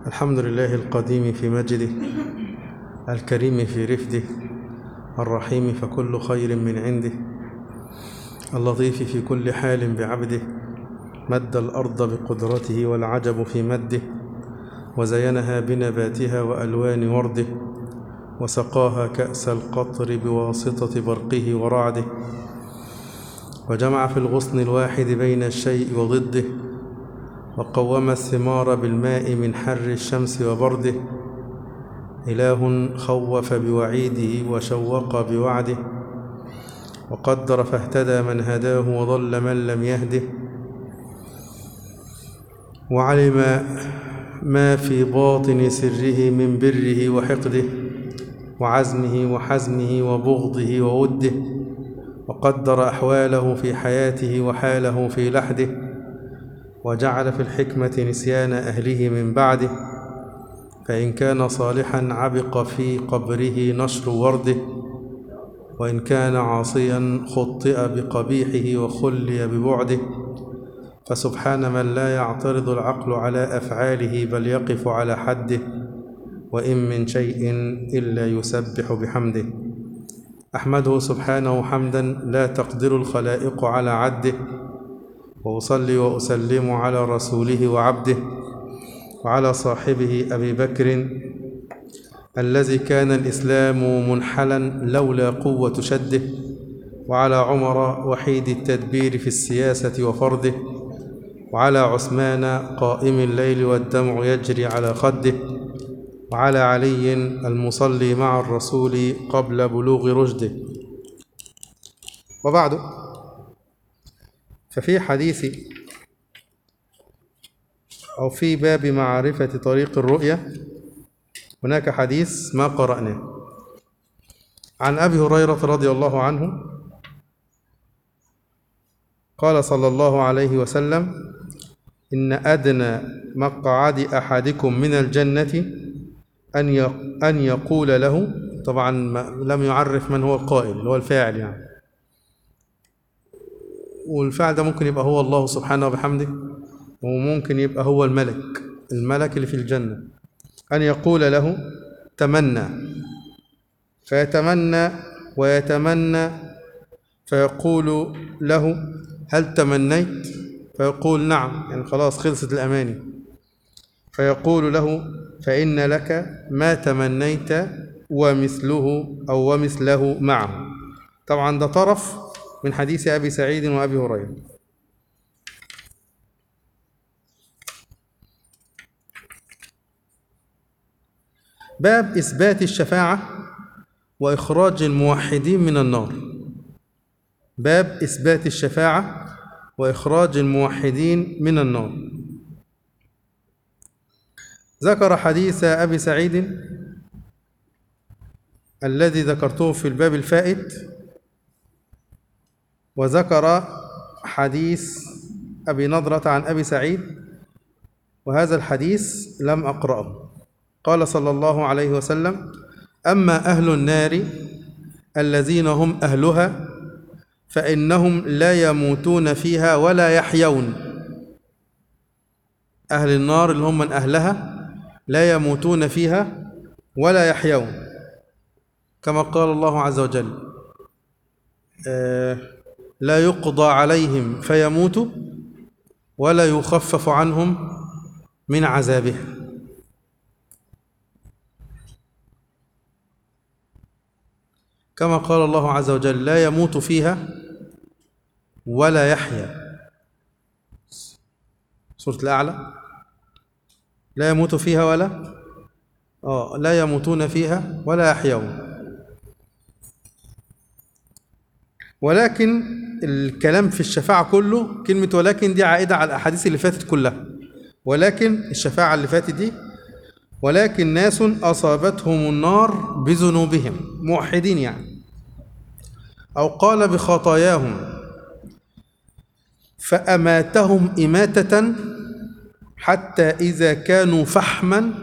الحمد لله القديم في مجده الكريم في رفده الرحيم فكل خير من عنده اللطيف في كل حال بعبده مد الأرض بقدرته والعجب في مده وزينها بنباتها وألوان ورده وسقاها كأس القطر بواسطة برقه ورعده وجمع في الغصن الواحد بين الشيء وضده وقوم الثمار بالماء من حر الشمس وبرده إله خوف بوعيده وشوق بوعده وقدر فاهتدى من هداه وضل من لم يهده وعلم ما في باطن سره من بره وحقده وعزمه وحزمه وبغضه ووده وقدر أحواله في حياته وحاله في لحده وجعل في الحكمة نسيان أهله من بعده فإن كان صالحا عبق في قبره نشر ورده وإن كان عاصيا خطئ بقبيحه وخلي ببعده فسبحان من لا يعترض العقل على أفعاله بل يقف على حده وإن من شيء إلا يسبح بحمده أحمده سبحانه حمدا لا تقدر الخلائق على عده وأصلي وأسلم على رسوله وعبده وعلى صاحبه أبي بكر الذي كان الإسلام منحلا لولا قوة شده وعلى عمر وحيد التدبير في السياسة وفرده وعلى عثمان قائم الليل والدمع يجري على خده وعلى علي المصلي مع الرسول قبل بلوغ رشده وبعد ففي حديث أو في باب معرفة طريق الرؤية هناك حديث ما قرأناه عن أبي هريرة رضي الله عنه قال صلى الله عليه وسلم إن أدنى مقعد أحدكم من الجنة أن أن يقول له طبعا لم يعرف من هو القائل اللي هو الفاعل يعني والفعل ده ممكن يبقى هو الله سبحانه وبحمده وممكن يبقى هو الملك الملك اللي في الجنة أن يقول له تمنى فيتمنى ويتمنى فيقول له هل تمنيت فيقول نعم يعني خلاص خلصت الأماني فيقول له فإن لك ما تمنيت ومثله أو ومثله معه طبعا ده طرف من حديث أبي سعيد وأبي هريرة باب إثبات الشفاعة وإخراج الموحدين من النار باب إثبات الشفاعة وإخراج الموحدين من النار ذكر حديث أبي سعيد الذي ذكرته في الباب الفائت وذكر حديث أبي نضرة عن أبي سعيد وهذا الحديث لم أقرأه قال صلى الله عليه وسلم أما أهل النار الذين هم أهلها فإنهم لا يموتون فيها ولا يحيون أهل النار اللي هم من أهلها لا يموتون فيها ولا يحيون كما قال الله عز وجل آه لا يقضى عليهم فيموتوا ولا يخفف عنهم من عذابها كما قال الله عز وجل لا يموت فيها ولا يحيا سورة الأعلى لا يموت فيها ولا آه لا يموتون فيها ولا يحيون ولكن الكلام في الشفاعة كله كلمة ولكن دي عائدة على الأحاديث اللي فاتت كلها ولكن الشفاعة اللي فاتت دي ولكن ناس أصابتهم النار بذنوبهم موحدين يعني أو قال بخطاياهم فأماتهم إماتة حتى إذا كانوا فحما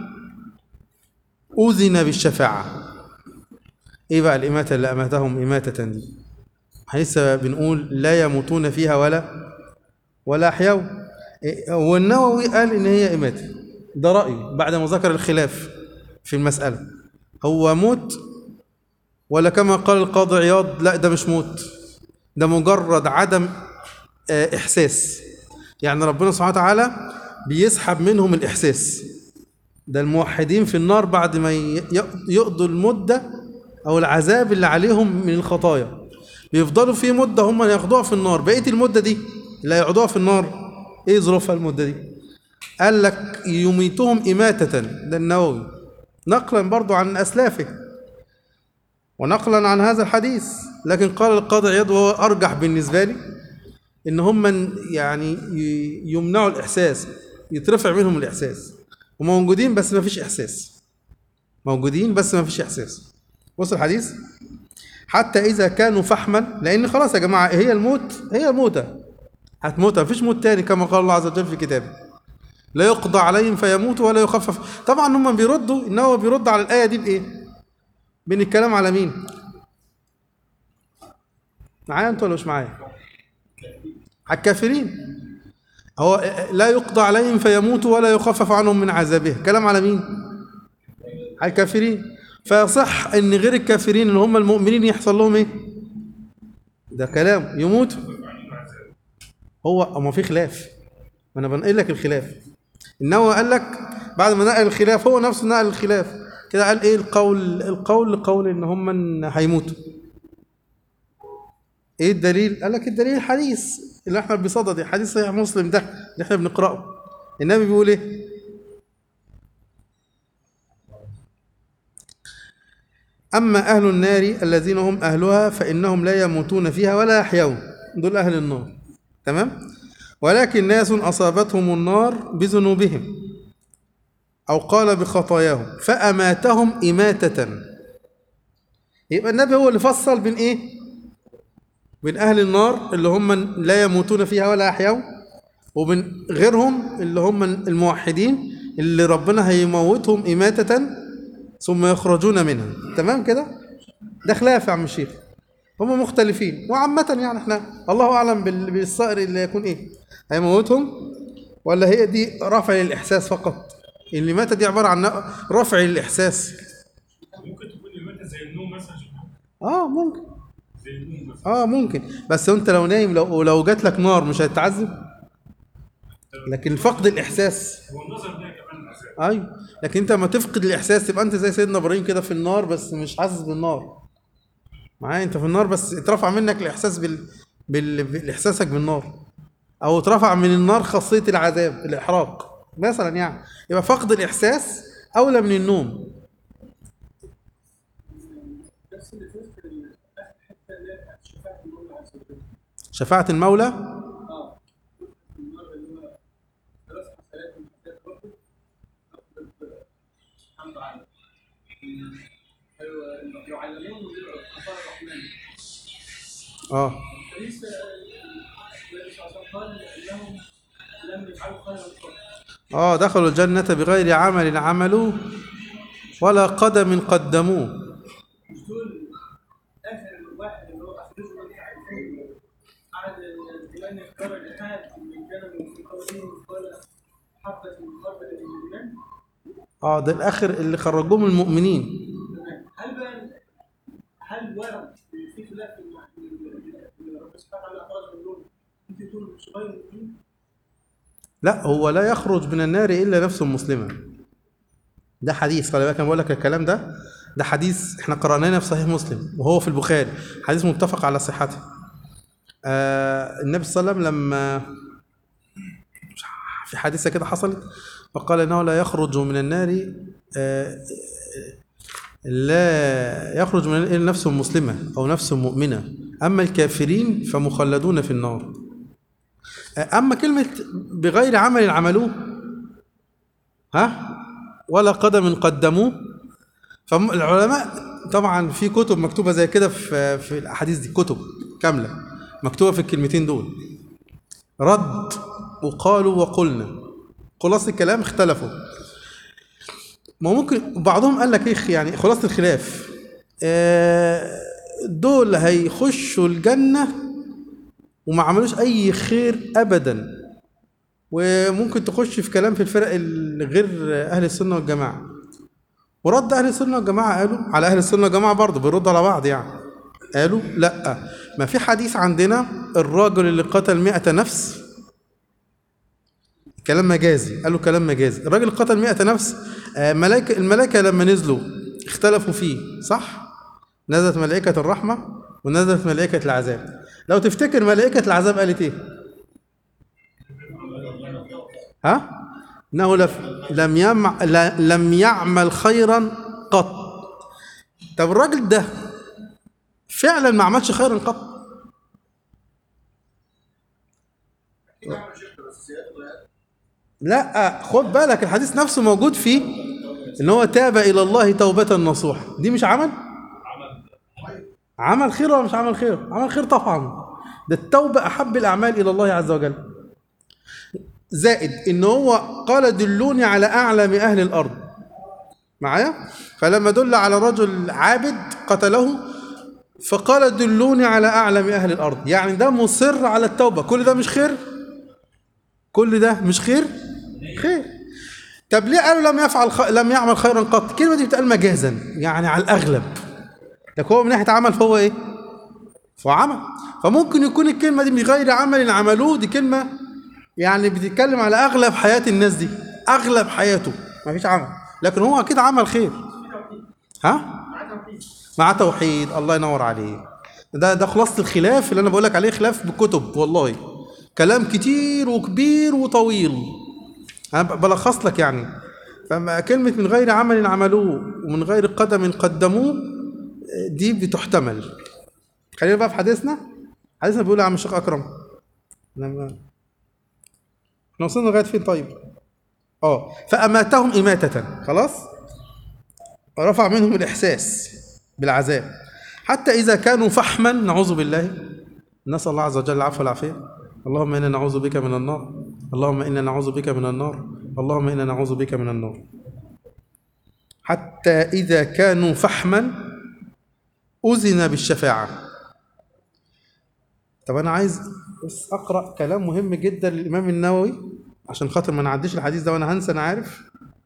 أذن بالشفاعة إيه بقى الإماتة اللي أماتهم إماتة دي لسه بنقول لا يموتون فيها ولا ولا أحيوا والنووي قال إن هي إماتة ده رأيه بعد ما ذكر الخلاف في المسألة هو موت ولا كما قال القاضي عياض لا ده مش موت ده مجرد عدم آه، إحساس يعني ربنا سبحانه وتعالى بيسحب منهم الإحساس ده الموحدين في النار بعد ما ي- ي- يقضوا المدة أو العذاب اللي عليهم من الخطايا بيفضلوا في مدة هم ياخدوها في النار بقية المدة دي اللي هيقعدوها في النار إيه ظروفها المدة دي قال لك يميتهم إماتة ده النووي نقلا برضو عن أسلافه ونقلا عن هذا الحديث لكن قال القاضي عياض وهو أرجح بالنسبة لي إن هم من يعني ي- يمنعوا الإحساس يترفع منهم الإحساس هم موجودين بس ما فيش إحساس موجودين بس ما فيش إحساس بص الحديث حتى إذا كانوا فحما لأن خلاص يا جماعة هي الموت هي الموتة هتموت مفيش موت تاني كما قال الله عز وجل في كتابه لا يقضى عليهم فيموتوا ولا يخفف طبعا هم بيردوا ان هو بيرد على الايه دي بايه بين الكلام على مين معايا انتوا ولا مش معايا على الكافرين هو لا يقضى عليهم فيموتوا ولا يخفف عنهم من عذابه كلام على مين على الكافرين فيصح ان غير الكافرين اللي هم المؤمنين يحصل لهم ايه ده كلام يموتوا هو ما في خلاف ما انا بنقل لك الخلاف النووي قال لك بعد ما نقل الخلاف هو نفسه نقل الخلاف كده قال ايه القول القول لقول ان هم من هيموتوا ايه الدليل قال لك الدليل الحديث اللي احنا بصدد حديث صحيح مسلم ده اللي احنا بنقراه النبي بيقول ايه أما أهل النار الذين هم أهلها فإنهم لا يموتون فيها ولا يحيون دول أهل النار تمام ولكن ناس أصابتهم النار بذنوبهم أو قال بخطاياهم فأماتهم إماتة يبقى النبي هو اللي فصل بين إيه بين أهل النار اللي هم لا يموتون فيها ولا يحيون وبين غيرهم اللي هم الموحدين اللي ربنا هيموتهم إماتة ثم يخرجون منها تمام كده ده خلاف يا عم الشيخ هم مختلفين وعامة يعني احنا الله اعلم بال- بالصقر اللي يكون ايه هيموتهم ولا هي دي رفع للاحساس فقط اللي مات دي عبارة عن رفع للاحساس ممكن تكون المادة زي النوم مثلا اه ممكن زي النوم بس اه ممكن بس انت لو نايم لو لو جات لك نار مش هتتعذب لكن فقد الاحساس هو النظر ده كمان عذاب ايوه لكن انت لما تفقد الاحساس تبقى انت زي سيدنا ابراهيم كده في النار بس مش حاسس بالنار معايا انت في النار بس اترفع منك الاحساس بال... بال... بالاحساسك بالنار او اترفع من النار خاصيه العذاب الاحراق مثلا يعني يبقى فقد الاحساس اولى من النوم نفس اللي تذكر الحته اللي هي بتاعت شفاعة المولى عز وجل. شفاعه المولى اه النار اللي هو ثلاث حسنات من حسنات ربه أفضل الحمد عليه. ايوه يعلمون خطايا الرحمن. اه فليس النبي صلى الله عليه وسلم قال انهم لم يفعلوا خيرا قط. اه دخلوا الجنه بغير عمل عملوه ولا قدم قدموه مش دول اخر واحد اللي هو اخرجوا من تعرفون قعد الإيمان يختار الإلحاد من كان في قوله قال حبة من خردل من الإيمان اه ده الاخر اللي خرجوه من المؤمنين تمام هل بقى هل ورد في خلاف في المع- ان ربنا سبحانه وتعالى اخرج من دول ممكن تقول مش غير المؤمنين لا هو لا يخرج من النار الا نفس مسلمه ده حديث خلي بالك انا بقول لك الكلام ده ده حديث احنا قرأناه في صحيح مسلم وهو في البخاري حديث متفق على صحته آه النبي صلى الله عليه وسلم لما في حادثه كده حصلت فقال انه لا يخرج من النار آه لا يخرج من النار الا نفس مسلمه او نفس مؤمنه اما الكافرين فمخلدون في النار أما كلمة بغير عمل عملوه ها ولا قدم قدموه فالعلماء طبعا في كتب مكتوبة زي كده في في الأحاديث دي كتب كاملة مكتوبة في الكلمتين دول رد وقالوا وقلنا خلاص الكلام اختلفوا ما ممكن بعضهم قال لك ايه يعني خلاصة الخلاف آه، دول هيخشوا الجنة وما عملوش اي خير ابدا وممكن تخش في كلام في الفرق الغير اهل السنه والجماعه ورد اهل السنه والجماعه قالوا على اهل السنه والجماعه برضه بيردوا على بعض يعني قالوا لا ما في حديث عندنا الراجل اللي قتل مئة نفس كلام مجازي قالوا كلام مجازي الراجل قتل مئة نفس آه، ملائكة الملائكة لما نزلوا اختلفوا فيه صح نزلت ملائكة الرحمة ونزلت ملائكة العذاب لو تفتكر ملائكة العذاب قالت ايه ها انه لف لم يمع ل- لم يعمل خيرا قط طب الراجل ده فعلا ما عملش خيرا قط لا خد بالك الحديث نفسه موجود فيه ان هو تاب الى الله توبه نصوحه دي مش عمل عمل خير ولا مش عمل خير عمل خير طبعا ده التوبه احب الاعمال الى الله عز وجل زائد ان هو قال دلوني على اعلم اهل الارض معايا فلما دل على رجل عابد قتله فقال دلوني على اعلم اهل الارض يعني ده مصر على التوبه كل ده مش خير كل ده مش خير خير طب ليه قالوا لم يفعل خ... لم يعمل خيرا قط الكلمه دي بتقال مجازا يعني على الاغلب لكن هو من ناحيه عمل فهو ايه فهو عمل فممكن يكون الكلمه دي من غير عمل عملوه دي كلمه يعني بتتكلم على اغلب حياه الناس دي اغلب حياته ما فيش عمل لكن هو اكيد عمل خير ها مع توحيد الله ينور عليه ده ده خلاصه الخلاف اللي انا بقول لك عليه خلاف بكتب والله كلام كتير وكبير وطويل انا ب- بلخص لك يعني فما كلمه من غير عمل عملوه ومن غير قدم قدموه دي بتحتمل خلينا بقى في حديثنا حديثنا بيقول يا عم الشيخ اكرم لما احنا وصلنا لغايه فين طيب اه فاماتهم اماته خلاص ورفع منهم الاحساس بالعذاب حتى اذا كانوا فحما نعوذ بالله نسال الله عز وجل العفو والعافيه اللهم انا نعوذ بك من النار اللهم انا نعوذ بك من النار اللهم انا نعوذ بك من النار حتى اذا كانوا فحما اذن بالشفاعه طب انا عايز بس اقرا كلام مهم جدا للامام النووي عشان خاطر ما نعديش الحديث ده وانا هنسى انا عارف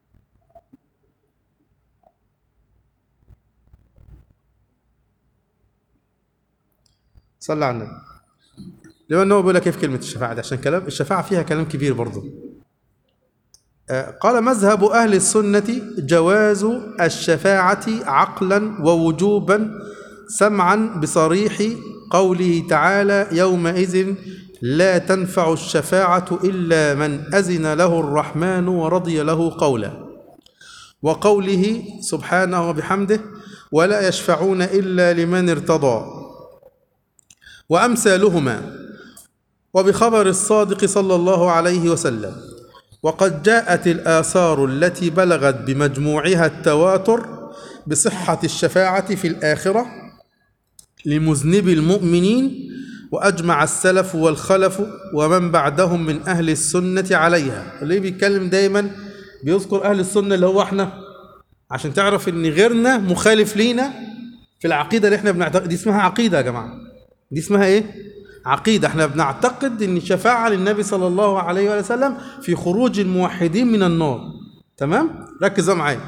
صلى على النبي الامام النووي بيقول لك كيف كلمه الشفاعه دي عشان كلام الشفاعه فيها كلام كبير برضه آه، قال مذهب اهل السنه جواز الشفاعه عقلا ووجوبا سمعا بصريح قوله تعالى يومئذ لا تنفع الشفاعه الا من اذن له الرحمن ورضي له قولا وقوله سبحانه وبحمده ولا يشفعون الا لمن ارتضى وامثالهما وبخبر الصادق صلى الله عليه وسلم وقد جاءت الاثار التي بلغت بمجموعها التواتر بصحه الشفاعه في الاخره لمذنب المؤمنين واجمع السلف والخلف ومن بعدهم من اهل السنه عليها اللي بيتكلم دايما بيذكر اهل السنه اللي هو احنا عشان تعرف ان غيرنا مخالف لينا في العقيده اللي احنا بنعتقد دي اسمها عقيده يا جماعه دي اسمها ايه عقيده احنا بنعتقد ان الشفاعه للنبي صلى الله عليه وآله وسلم في خروج الموحدين من النار تمام ركز بقى معايا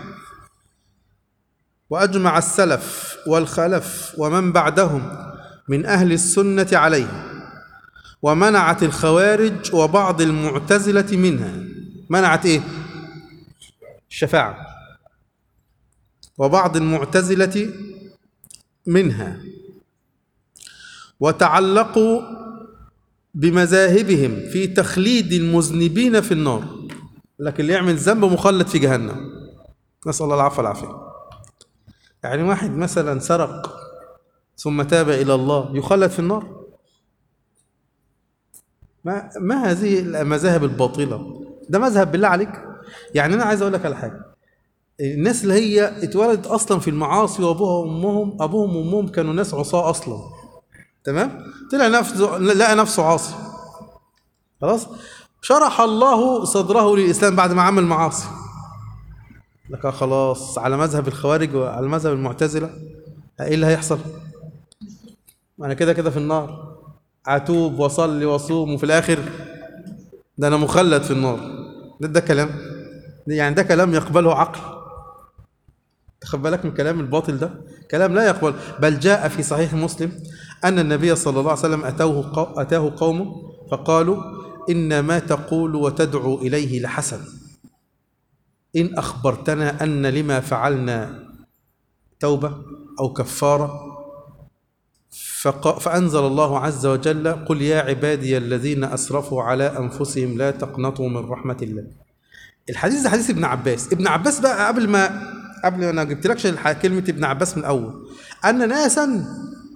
واجمع السلف والخلف ومن بعدهم من اهل السنه عليه ومنعت الخوارج وبعض المعتزله منها منعت ايه الشفاعه وبعض المعتزله منها وتعلقوا بمذاهبهم في تخليد المذنبين في النار لكن اللي يعمل ذنب مخلد في جهنم نسأل الله العفو والعافية يعني واحد مثلا سرق ثم تاب إلى الله يخلد في النار ما ما هذه المذاهب الباطلة ده مذهب بالله عليك يعني أنا عايز أقول لك على حاجة الناس اللي هي اتولدت أصلا في المعاصي وأبوها وأمهم أبوهم وأمهم كانوا ناس عصاة أصلا تمام طلع نفسه لقى نفسه عاصي خلاص شرح الله صدره للاسلام بعد ما عمل معاصي لك خلاص على مذهب الخوارج وعلى مذهب المعتزله ايه اللي هيحصل انا كده كده في النار اتوب واصلي واصوم وفي الاخر ده انا مخلد في النار ده, ده كلام يعني ده كلام يقبله عقل تاخد بالك من كلام الباطل ده كلام لا يقبل بل جاء في صحيح مسلم أن النبي صلى الله عليه وسلم أتوه قو... أتاه قومه فقالوا إن ما تقول وتدعو إليه لحسن إن أخبرتنا أن لما فعلنا توبة أو كفارة فق... فأنزل الله عز وجل قل يا عبادي الذين أسرفوا على أنفسهم لا تقنطوا من رحمة الله الحديث ده حديث ابن عباس ابن عباس بقى قبل ما قبل ما انا جبت لكش الح- كلمه ابن عباس من الاول ان ناسا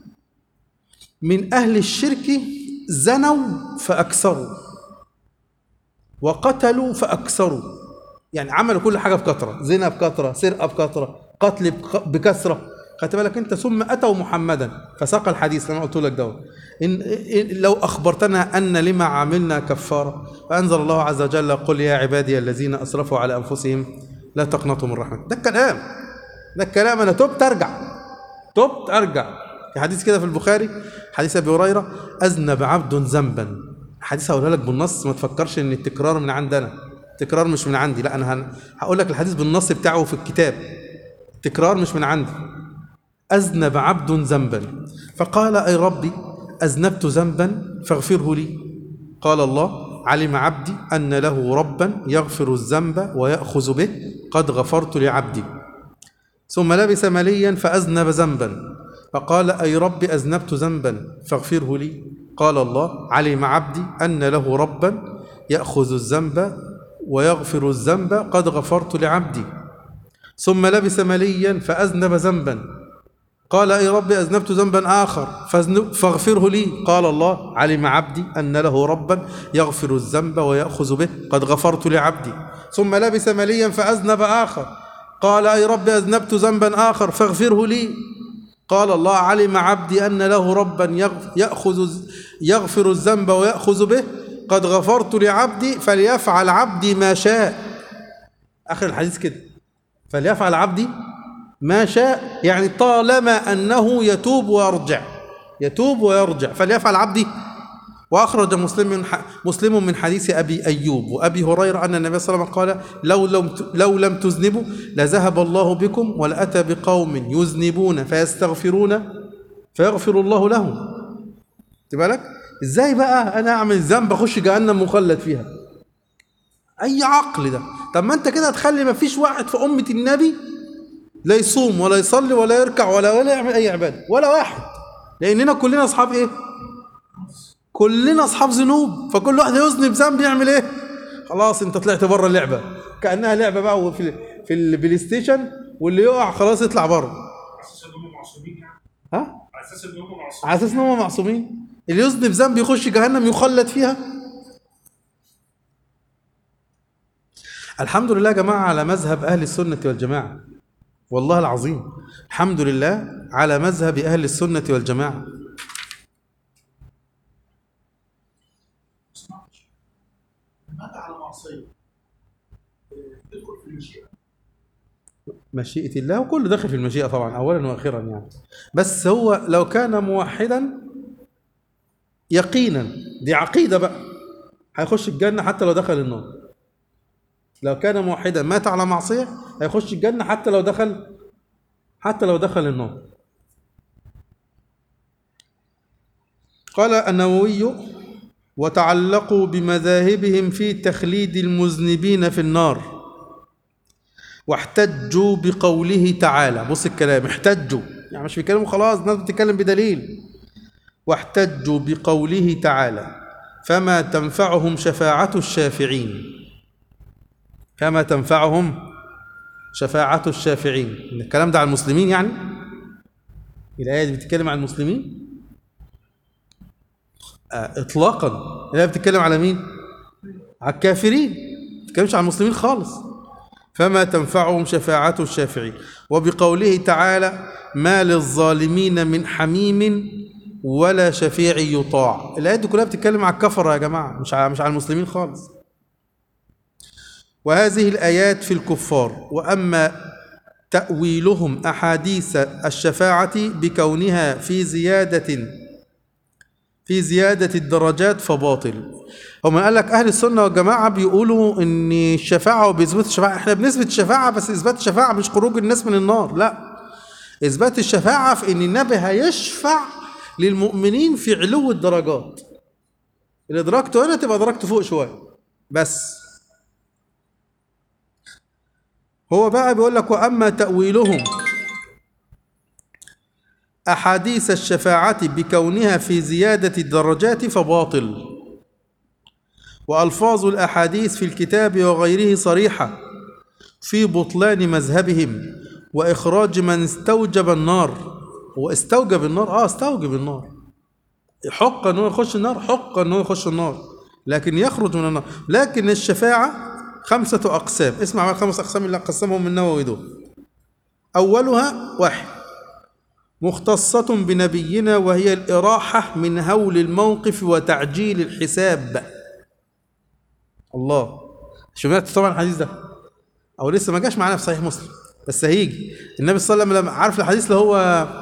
من اهل الشرك زنوا فاكثروا وقتلوا فاكثروا يعني عملوا كل حاجه بكثره زنا بكثره سرقه بكثره قتل بك- بكثره خدت بالك انت ثم اتوا محمدا فساق الحديث اللي انا قلت لك ده إن, إن لو اخبرتنا ان لما عملنا كفاره فانزل الله عز وجل قل يا عبادي الذين اسرفوا على انفسهم لا تقنطوا من رحمه ده الكلام ده الكلام انا تبت ارجع تبت ارجع في حديث كده في البخاري حديث ابي هريره اذنب عبد ذنبا حديث هقولها لك بالنص ما تفكرش ان التكرار من عندنا التكرار مش من عندي لا انا هن- هقول لك الحديث بالنص بتاعه في الكتاب التكرار مش من عندي أذنب عبد ذنبا فقال أي ربي أذنبت ذنبا فاغفره لي قال الله علم عبدي أن له ربا يغفر الذنب ويأخذ به قد غفرت لعبدي ثم لبس مليا فأذنب ذنبا فقال أي رب أذنبت ذنبا فاغفره لي قال الله علم عبدي أن له ربا يأخذ الذنب ويغفر الذنب قد غفرت لعبدي ثم لبس مليا فأذنب ذنبا قال أي رب أذنبت ذنبا آخر فاذنب- فاغفره لي قال الله علم عبدي أن له ربا يغفر الذنب ويأخذ به قد غفرت لعبدي ثم لبس مليا فأذنب آخر قال أي رب أذنبت ذنبا آخر فاغفره لي قال الله علم عبدي أن له ربا يغف- يأخذ يغفر الذنب ويأخذ به قد غفرت لعبدي فليفعل عبدي ما شاء آخر الحديث كده فليفعل عبدي ما شاء يعني طالما أنه يتوب ويرجع يتوب ويرجع فليفعل عبدي وأخرج مسلم من ح- مسلم من حديث أبي أيوب وأبي هريرة أن النبي صلى الله عليه وسلم قال لو لم ت- لو لم تذنبوا لذهب الله بكم ولأتى بقوم يذنبون فيستغفرون فيغفر الله لهم تبقى لك ازاي بقى انا اعمل ذنب اخش جهنم مخلد فيها اي عقل ده طب ما انت كده هتخلي ما فيش واحد في امه النبي لا يصوم ولا يصلي ولا يركع ولا ولا يعمل اي عباده ولا واحد لاننا كلنا اصحاب ايه كلنا اصحاب ذنوب فكل واحد يذنب ذنب يعمل ايه خلاص انت طلعت بره اللعبه كانها لعبه بقى في في البلاي ستيشن واللي يقع خلاص يطلع بره على اساس ان هم معصومين يعني ها على اساس ان هم معصومين على اساس ان هم معصومين اللي يذنب ذنب يخش جهنم يخلد فيها الحمد لله يا جماعه على مذهب اهل السنه والجماعه والله العظيم الحمد لله على مذهب اهل السنه والجماعه مات على معصيه يدخل في المشيئه مشيئة الله وكله داخل في المشيئة طبعا أولا وأخيرا يعني بس هو لو كان موحدا يقينا دي عقيدة بقى هيخش الجنة حتى لو دخل النار لو كان موحدا مات على معصية هيخش الجنة حتى لو دخل حتى لو دخل النار قال النووي وتعلقوا بمذاهبهم في تخليد المذنبين في النار واحتجوا بقوله تعالى بص الكلام احتجوا يعني مش بيتكلموا خلاص الناس بتتكلم بدليل واحتجوا بقوله تعالى فما تنفعهم شفاعة الشافعين فما تنفعهم شفاعة الشافعين الكلام ده على المسلمين يعني الآية دي بتتكلم عن المسلمين آه إطلاقا الآية بتتكلم على مين على الكافرين ما بتتكلمش عن المسلمين خالص فما تنفعهم شفاعة الشافعين وبقوله تعالى ما للظالمين من حميم ولا شفيع يطاع الآيات دي كلها بتتكلم على الكفرة يا جماعة مش على مش على المسلمين خالص وهذه الآيات في الكفار وأما تأويلهم أحاديث الشفاعة بكونها في زيادة في زيادة الدرجات فباطل هم قال لك أهل السنة والجماعة بيقولوا إن الشفاعة وبيثبت الشفاعة إحنا بنثبت الشفاعة بس إثبات الشفاعة مش خروج الناس من النار لا إثبات الشفاعة في إن النبي هيشفع للمؤمنين في علو الدرجات اللي درجته هنا تبقى درجته فوق شوية بس هو بقى بيقول لك وأما تأويلهم أحاديث الشفاعة بكونها في زيادة الدرجات فباطل وألفاظ الأحاديث في الكتاب وغيره صريحة في بطلان مذهبهم وإخراج من استوجب النار هو استوجب النار آه استوجب النار حق أنه يخش النار حق أنه يخش النار لكن يخرج من النار لكن الشفاعة خمسة أقسام اسمع بقى الخمس أقسام اللي قسمهم النووي دول أولها واحد مختصة بنبينا وهي الإراحة من هول الموقف وتعجيل الحساب الله سمعت طبعا الحديث ده او لسه ما جاش معانا في صحيح مسلم بس هيجي النبي صلى الله عليه وسلم لما عارف الحديث اللي هو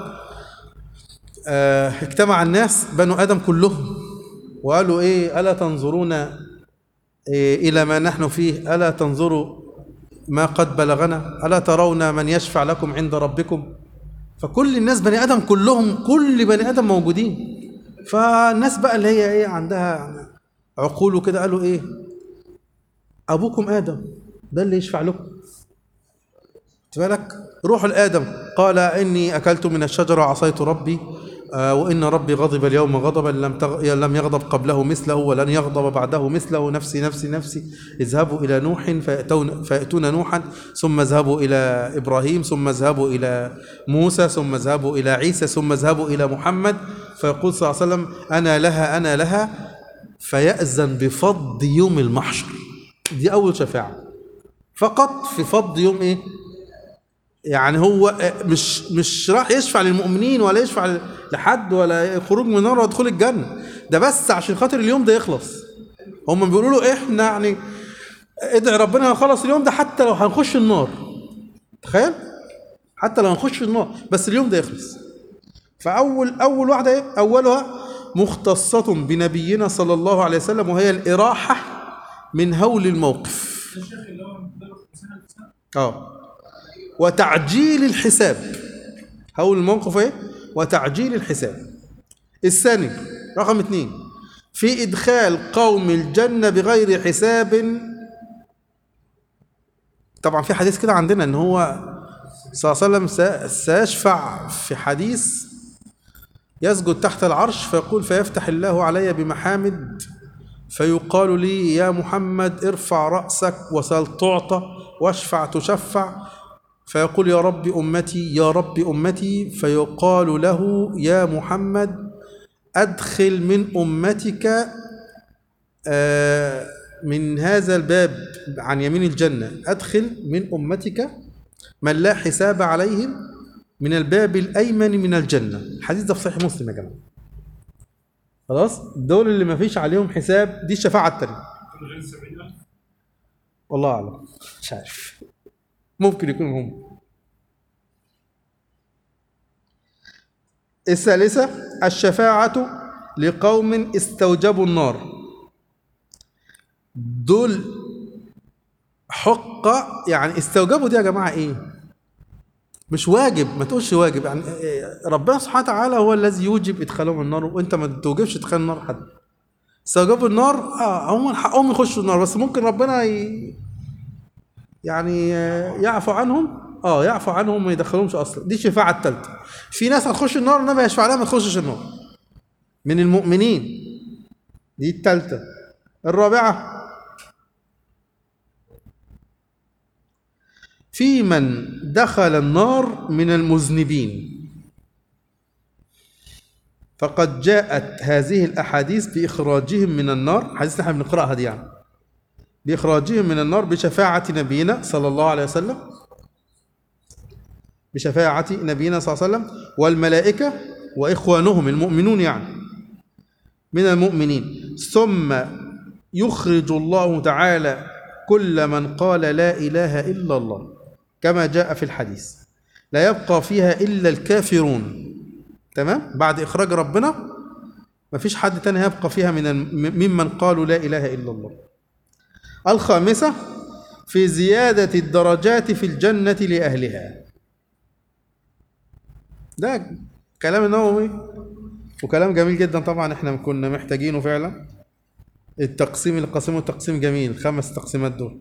آه اجتمع الناس بنو ادم كلهم وقالوا ايه الا تنظرون إيه الى ما نحن فيه الا تنظروا ما قد بلغنا الا ترون من يشفع لكم عند ربكم فكل الناس بني ادم كلهم كل بني ادم موجودين فالناس بقى اللي هي ايه عندها عقول وكده قالوا ايه ابوكم ادم ده اللي يشفع لكم خد بالك روحوا لادم قال اني اكلت من الشجره وعصيت ربي آه وان ربي غضب اليوم غضبا لم تغ... لم يغضب قبله مثله ولن يغضب بعده مثله نفسي نفسي نفسي اذهبوا الى نوح فيأتون فيأتون نوحا ثم اذهبوا الى ابراهيم ثم اذهبوا الى موسى ثم اذهبوا الى عيسى ثم اذهبوا الى محمد فيقول صلى الله عليه وسلم انا لها انا لها فيأذن بفض يوم المحشر دي أول شفاعة فقط في فض يوم إيه؟ يعني هو مش مش راح يشفع للمؤمنين ولا يشفع لحد ولا خروج من النار ولا دخول الجنة ده بس عشان خاطر اليوم ده يخلص هم بيقولوا له احنا يعني ادعي ربنا يخلص اليوم ده حتى لو هنخش النار تخيل حتى لو هنخش النار بس اليوم ده يخلص فأول أول واحدة إيه؟ أولها مختصة بنبينا صلى الله عليه وسلم وهي الإراحة من هول الموقف الشيخ اللي هو مدرب سنه سنه اه وتعجيل الحساب هول الموقف ايه وتعجيل الحساب الثاني رقم اثنين في ادخال قوم الجنه بغير حساب طبعا في حديث كده عندنا ان هو صلى الله عليه وسلم سي- سيشفع في حديث يسجد تحت العرش فيقول فيفتح الله علي بمحامد فيقال لي يا محمد ارفع رأسك وسل تعطى واشفع تشفع فيقول يا رب أمتي يا رب أمتي فيقال له يا محمد أدخل من أمتك آه، من هذا الباب عن يمين الجنة أدخل من أمتك من لا حساب عليهم من الباب الأيمن من الجنة الحديث ده في صحيح مسلم يا جماعة خلاص دول اللي ما فيش عليهم حساب دي الشفاعة التانية من غير 70000 والله أعلم مش عارف ممكن يكون هم الثالثة الشفاعة لقوم استوجبوا النار دول حق يعني استوجبوا دي يا جماعة ايه مش واجب ما تقولش واجب يعني إيه، ربنا سبحانه وتعالى هو الذي يوجب ادخالهم النار وانت ما توجبش ادخال النار حد استوجبوا النار اه هم حقهم يخشوا النار بس ممكن ربنا ي... يعني آه، يعفو عنهم اه يعفو عنهم وما يدخلهمش اصلا دي الشفاعه الثالثه في ناس هتخش النار النبي هيشفع لها ما تخشش النار من المؤمنين دي الثالثه الرابعه في من دخل النار من المذنبين فقد جاءت هذه الاحاديث باخراجهم من النار حديث احنا بنقراها دي يعني بإخراجهم من النار بشفاعة نبينا صلى الله عليه وسلم بشفاعة نبينا صلى الله عليه وسلم والملائكة وإخوانهم المؤمنون يعني من المؤمنين ثم يخرج الله تعالى كل من قال لا إله إلا الله كما جاء في الحديث لا يبقى فيها إلا الكافرون تمام بعد إخراج ربنا ما فيش حد تاني هيبقى فيها من الم- ممن قالوا لا إله إلا الله الخامسة في زيادة الدرجات في الجنة لأهلها ده كلام النووي وكلام جميل جدا طبعا احنا كنا محتاجينه فعلا التقسيم اللي قسمه تقسيم جميل خمس تقسيمات دول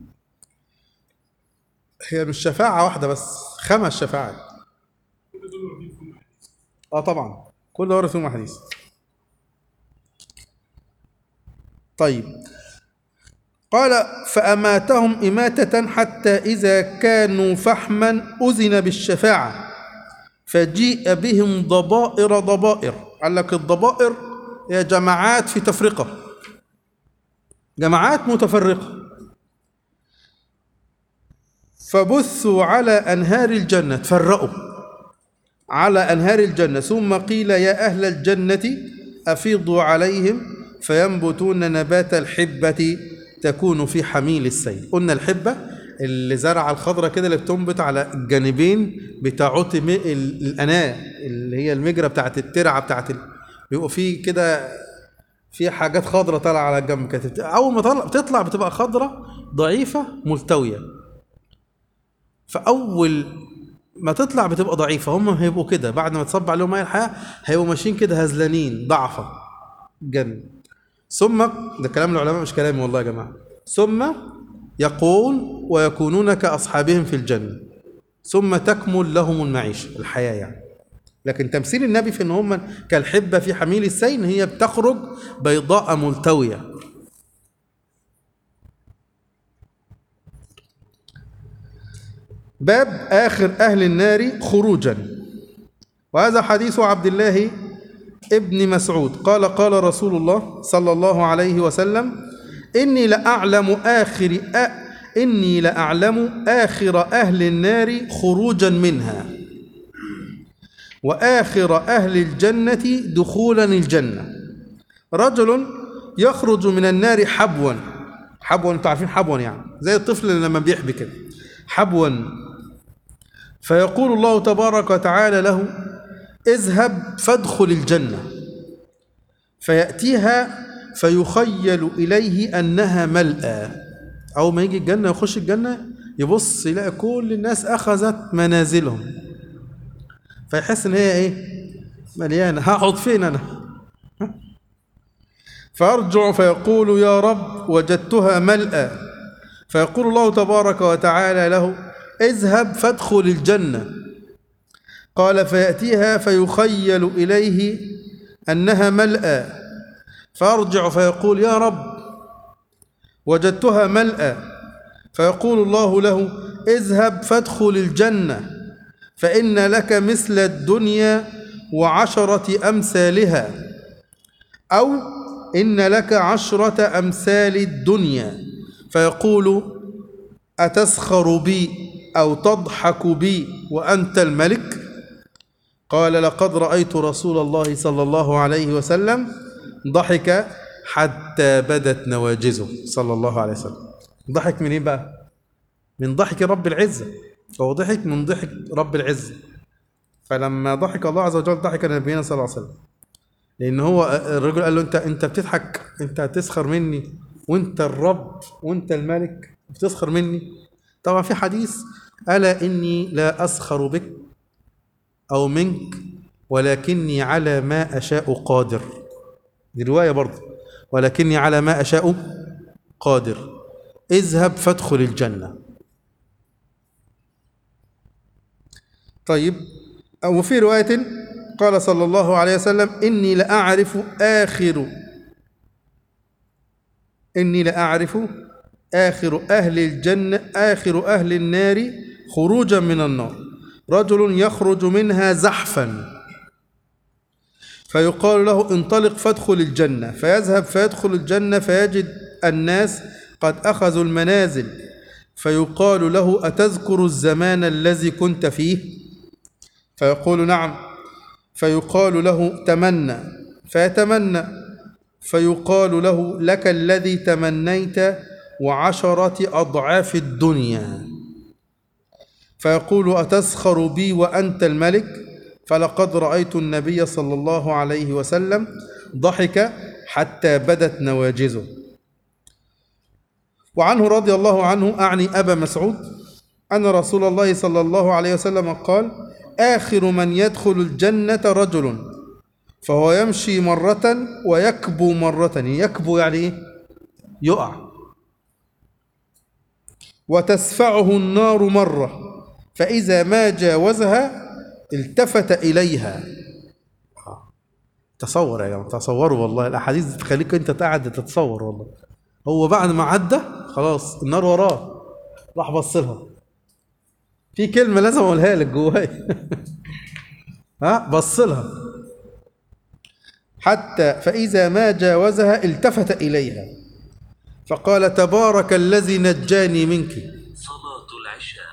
هي مش شفاعة واحدة بس خمس شفاعات كل دول واخدين فيهم حديث اه طبعا كل ورث فيهم حديث طيب قال فأماتهم إماتة حتى إذا كانوا فحما أذن بالشفاعة فجيء بهم ضبائر ضبائر قال لك الضبائر هي جماعات في تفرقة جماعات متفرقة فبثوا على أنهار الجنة تفرقوا على أنهار الجنة ثم قيل يا أهل الجنة أفيضوا عليهم فينبتون نبات الحبة تكون في حميل السيل قلنا الحبة اللي زرع الخضرة كده اللي بتنبت على الجانبين بتاعت م- ال- الأناة اللي هي المجرى بتاعت الترعة بتاعت ال... بيبقوا فيه كده في حاجات خضرة طالعة على الجنب كده بت- أول ما طلع بتطلع بتبقى خضرة ضعيفة ملتوية فأول ما تطلع بتبقى ضعيفة هم هيبقوا كده بعد ما تصب عليهم مية الحياة هيبقوا ماشيين كده هزلانين ضعفة جن ثم ده كلام العلماء مش كلامي والله يا جماعة ثم يقول ويكونون كأصحابهم في الجنة ثم تكمل لهم المعيشة الحياة يعني لكن تمثيل النبي في ان هم كالحبة في حميل السين هي بتخرج بيضاء ملتوية باب آخر أهل النار خروجا وهذا حديث عبد الله ابن مسعود قال قال رسول الله صلى الله عليه وسلم إني لأعلم آخر أ... إني لأعلم آخر أهل النار خروجا منها وآخر أهل الجنة دخولا الجنة رجل يخرج من النار حبوا حبوا انتوا عارفين حبوا يعني زي الطفل اللي لما بيحبي كده حبوا فيقول الله تبارك وتعالى له اذهب فادخل الجنة فيأتيها فيخيل إليه أنها ملأى أول ما يجي الجنة يخش الجنة يبص يلاقي كل الناس أخذت منازلهم فيحس إن هي إيه مليانة هقعد فين أنا فيرجع فيقول يا رب وجدتها ملأى فيقول الله تبارك وتعالى له اذهب فادخل الجنة قال فيأتيها فيخيل إليه أنها ملأى فيرجع فيقول يا رب وجدتها ملأى فيقول الله له اذهب فادخل الجنة فإن لك مثل الدنيا وعشرة أمثالها أو إن لك عشرة أمثال الدنيا فيقول أتسخر بي أو تضحك بي وأنت الملك قال لقد رأيت رسول الله صلى الله عليه وسلم ضحك حتى بدت نواجزه صلى الله عليه وسلم ضحك من ايه بقى من ضحك رب العزة هو ضحك من ضحك رب العزة فلما ضحك الله عز وجل ضحك نبينا صلى الله عليه وسلم لان هو الرجل قال له انت انت بتضحك انت هتسخر مني وانت الرب وانت الملك بتسخر مني طبعا في حديث الا اني لا اسخر بك او منك ولكني على ما اشاء قادر دي روايه برضه ولكني على ما اشاء قادر اذهب فادخل الجنه طيب وفي روايه قال صلى الله عليه وسلم إني لأعرف آخر إني لأعرف آخر أهل الجنة آخر أهل النار خروجا من النار رجل يخرج منها زحفا فيقال له انطلق فادخل الجنة فيذهب فيدخل الجنة فيجد الناس قد أخذوا المنازل فيقال له أتذكر الزمان الذي كنت فيه فيقول نعم فيقال له تمنى فيتمنى فيقال له لك الذي تمنيت وعشرة أضعاف الدنيا فيقول أتسخر بي وأنت الملك فلقد رأيت النبي صلى الله عليه وسلم ضحك حتى بدت نواجذه وعنه رضي الله عنه أعني أبا مسعود أن رسول الله صلى الله عليه وسلم قال آخر من يدخل الجنة رجل فهو يمشي مرة ويكبو مرة يكبو يعني إيه؟ يقع وتسفعه النار مرة فإذا ما جاوزها التفت إليها تصور يا جماعة تصوروا والله الأحاديث دي تخليك أنت قاعد تتصور والله هو بعد ما عدى خلاص النار وراه راح بص لها في كلمة لازم أقولها لك جواي ها بص لها حتى فإذا ما جاوزها التفت إليها فقال تبارك الذي نجاني منك صلاة العشاء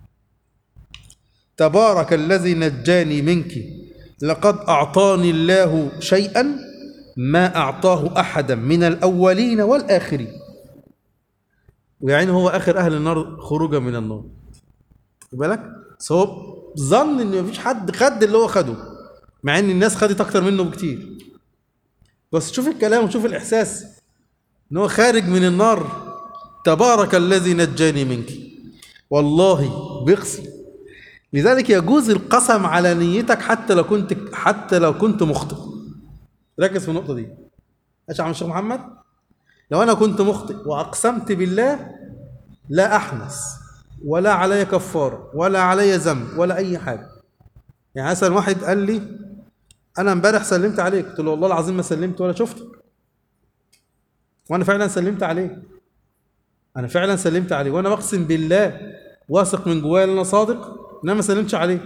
تبارك الذي نجاني منك لقد أعطاني الله شيئا ما أعطاه أحدا من الأولين والآخرين ويعني هو آخر أهل النار خروجا من النار خد بالك بس هو ظن إن مفيش حد خد اللي هو خده مع إن الناس خدت أكتر منه بكتير بس شوف الكلام وشوف الإحساس إن هو خارج من النار تبارك الذي نجاني منك والله بيقسم لذلك يجوز القسم على نيتك حتى لو كنت حتى لو كنت مخطئ ركز في النقطه دي ايش يا عم الشيخ محمد لو انا كنت مخطئ واقسمت بالله لا احنس ولا علي كفاره ولا علي ذنب ولا اي حاجه يعني مثلا واحد قال لي انا امبارح سلمت عليك قلت له والله العظيم ما سلمت ولا شفتك وانا فعلا سلمت عليه انا فعلا سلمت عليه وانا بقسم بالله واثق من جوايا ان انا صادق ان انا ما سلمتش عليه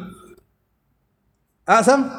اقسم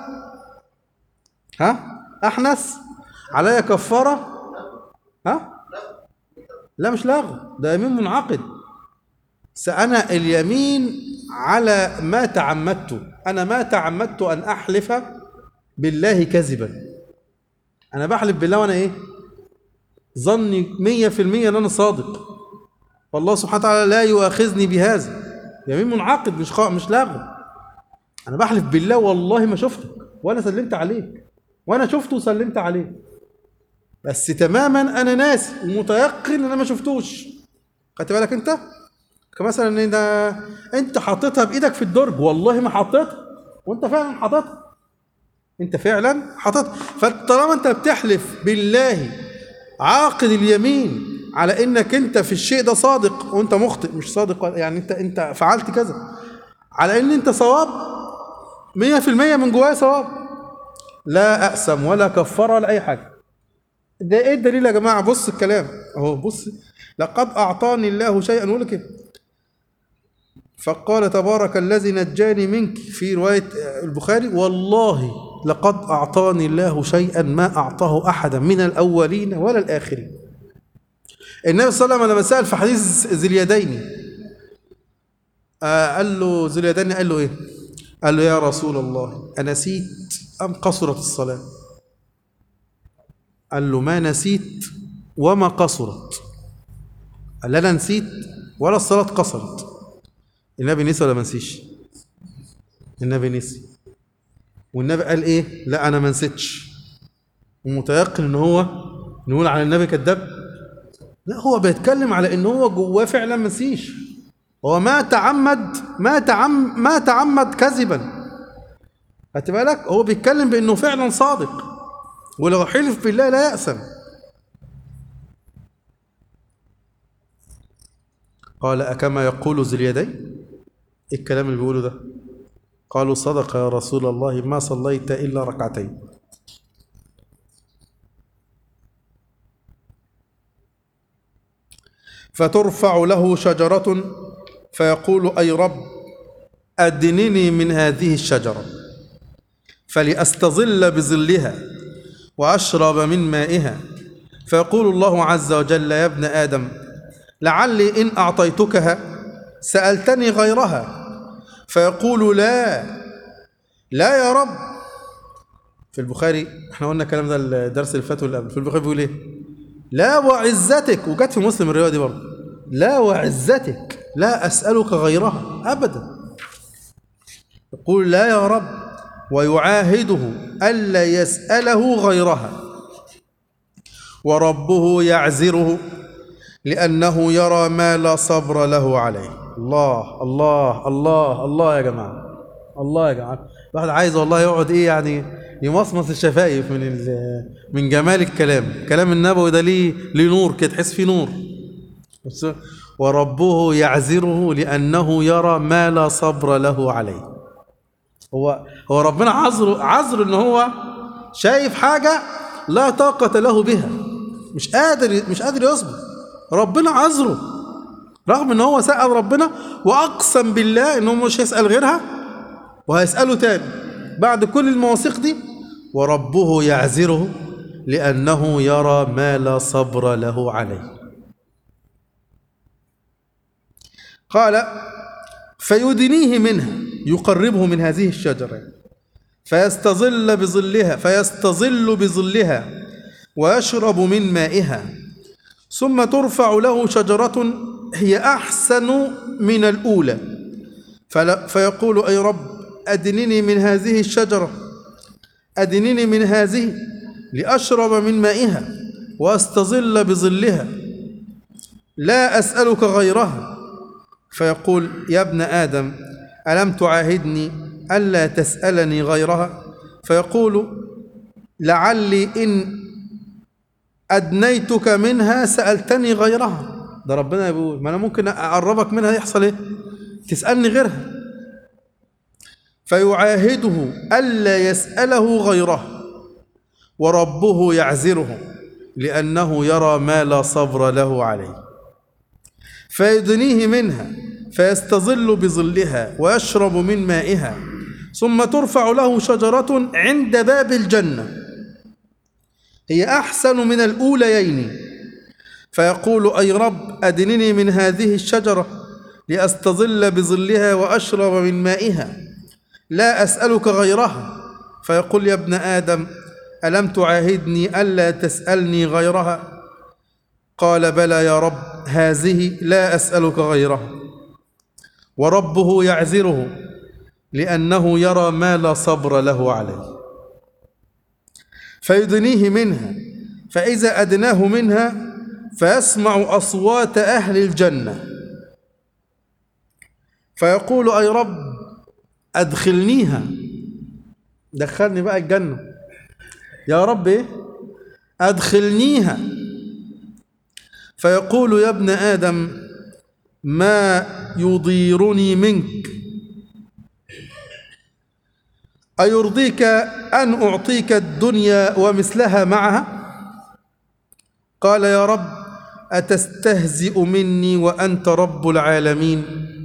ها احنس عليا كفاره ها لا مش لغو ده يمين منعقد سأنا اليمين على ما تعمدت أنا ما تعمدت أن أحلف بالله كذبا أنا بحلف بالله وأنا إيه ظني مية في المية أن أنا صادق والله سبحانه وتعالى لا يؤاخذني بهذا يمين منعقد مش خا... مش لغو أنا بحلف بالله والله ما شفتك ولا سلمت عليك وأنا شفته وسلمت عليه بس تماما أنا ناسي ومتيقن أن أنا ما شفتوش خدت بالك أنت؟ كمثلا ان ده انت حاططها بايدك في الدرج والله ما حطيتها وانت فعلا حاططها انت فعلا حاططها فطالما انت بتحلف بالله عاقد اليمين على انك انت في الشيء ده صادق وانت مخطئ مش صادق يعني انت انت فعلت كذا على ان انت صواب 100% من جوايا صواب لا اقسم ولا كفاره ولا اي حاجه ده ايه الدليل يا جماعه بص الكلام اهو بص لقد اعطاني الله شيئا يقول لك إيه؟ فقال تبارك الذي نجاني منك في رواية البخاري والله لقد أعطاني الله شيئا ما أعطاه أحدا من الأولين ولا الآخرين النبي صلى الله عليه وسلم لما سأل في حديث ذي اليدين آه قال له ذي اليدين قال له إيه قال له يا رسول الله أنسيت أم قصرت الصلاة قال له ما نسيت وما قصرت قال لا أنا نسيت ولا الصلاة قصرت النبي نسي ولا ما نسيش النبي نسي والنبي قال ايه لا انا ما نسيتش ومتيقن ان هو نقول على النبي كذاب لا هو بيتكلم على ان هو جواه فعلا ما نسيش هو ما تعمد ما تعم ما تعمد كذبا خدت بالك هو بيتكلم بانه فعلا صادق ولو حلف بالله لا يأسم قال أكما يقول ذي اليدين إيه الكلام اللي بيقوله ده قالوا صدق يا رسول الله ما صليت إلا ركعتين فترفع له شجرة فيقول أي رب أدنني من هذه الشجرة فلأستظل بظلها وأشرب من مائها فيقول الله عز وجل يا ابن آدم لعلي إن أعطيتكها سألتني غيرها فيقول لا لا يا رب في البخاري احنا قلنا الكلام ده الدرس اللي فات واللي قبل في البخاري بيقول ايه لا وعزتك وجت في مسلم الروايه دي برضه لا وعزتك لا اسالك غيرها ابدا يقول لا يا رب ويعاهده الا يساله غيرها وربه يعزره لأنه يرى ما لا صبر له عليه الله الله الله الله يا جماعة الله يا جماعة الواحد عايز والله يقعد ايه يعني يمصمص الشفايف من ال- من جمال الكلام كلام النبوي ده ليه ليه نور كده تحس فيه نور بص، وربه يعزره لأنه يرى ما لا صبر له عليه هو هو ربنا عذره عذره ان هو شايف حاجة لا طاقة له بها مش قادر مش قادر يصبر ربنا عذره رغم ان هو سأل ربنا واقسم بالله ان هو مش هيسأل غيرها وهيسأله تاني بعد كل المواثيق دي وربه يعذره لأنه يرى ما لا صبر له عليه قال فيدنيه منها يقربه من هذه الشجرة فيستظل بظلها فيستظل بظلها ويشرب من مائها ثم ترفع له شجرة هي أحسن من الأولى فلا فيقول أي رب أدنني من هذه الشجرة أدنني من هذه لأشرب من مائها وأستظل بظلها لا أسألك غيرها فيقول يا ابن آدم ألم تعاهدني ألا تسألني غيرها فيقول لعلي إن أدنيتك منها سألتني غيرها ده ربنا بيقول ما أنا ممكن أقربك منها يحصل إيه تسألني غيرها فيعاهده ألا يسأله غيره وربه يعزره لأنه يرى ما لا صبر له عليه فيدنيه منها فيستظل بظلها ويشرب من مائها ثم ترفع له شجرة عند باب الجنة هي أحسن من الأوليين فيقول أي رب أدنني من هذه الشجرة لأستظل بظلها وأشرب من مائها لا أسألك غيرها فيقول يا ابن آدم ألم تعاهدني ألا تسألني غيرها قال بلى يا رب هذه لا أسألك غيرها وربه يعذره لأنه يرى ما لا صبر له عليه فيدنيه منها فإذا أدناه منها فيسمع أصوات أهل الجنة فيقول أي رب أدخلنيها دخلني بقى الجنة يا رب إيه أدخلنيها فيقول يا ابن آدم ما يضيرني منك أيرضيك أن أعطيك الدنيا ومثلها معها قال يا رب أتستهزئ مني وأنت رب العالمين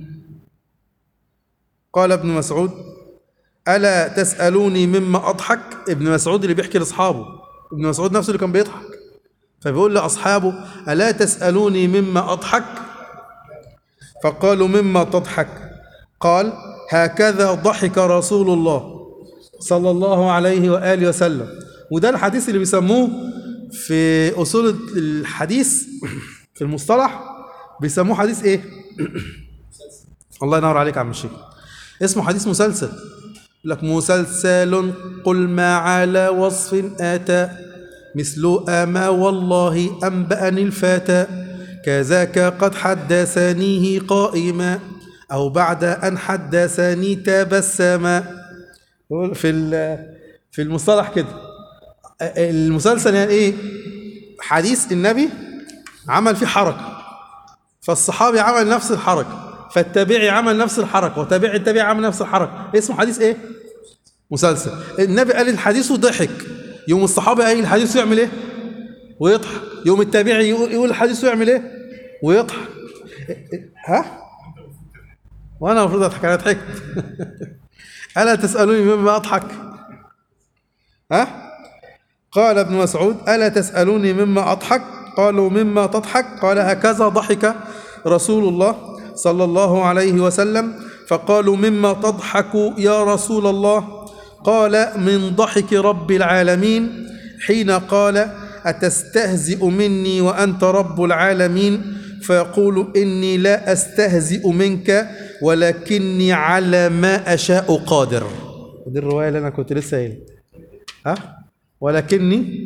قال ابن مسعود ألا تسألوني مما أضحك ابن مسعود اللي بيحكي لأصحابه ابن مسعود نفسه اللي كان بيضحك فبيقول لأصحابه ألا تسألوني مما أضحك فقالوا مما تضحك قال هكذا ضحك رسول الله صلى الله عليه وآله وسلم وده الحديث اللي بيسموه في أصول الحديث في المصطلح بيسموه حديث إيه الله ينور عليك يا عم الشيخ اسمه حديث مسلسل يقول لك مسلسل قل ما على وصف أتى مثل أما والله أنبأني الفتى كذاك قد حدثنيه قائما أو بعد أن حدثني تبسما في في المصطلح كده المسلسل يعني ايه حديث النبي عمل فيه حركة فالصحابي عمل نفس الحركة فالتابعي عمل نفس الحركة وتابع التابعي عمل نفس الحركة اسمه حديث ايه مسلسل النبي قال الحديث وضحك يوم الصحابي قال الحديث يعمل ايه ويضحك يوم التابعي يقول الحديث يعمل ايه ويضحك ها وانا المفروض اضحك انا ضحكت الا تسالوني مما اضحك ها قال ابن مسعود الا تسالوني مما اضحك قالوا مما تضحك قال هكذا ضحك رسول الله صلى الله عليه وسلم فقالوا مما تضحك يا رسول الله قال من ضحك رب العالمين حين قال أتستهزئ مني وأنت رب العالمين فيقول إني لا أستهزئ منك ولكني على ما أشاء قادر دي الرواية اللي أنا كنت لسه قايلها ها ولكني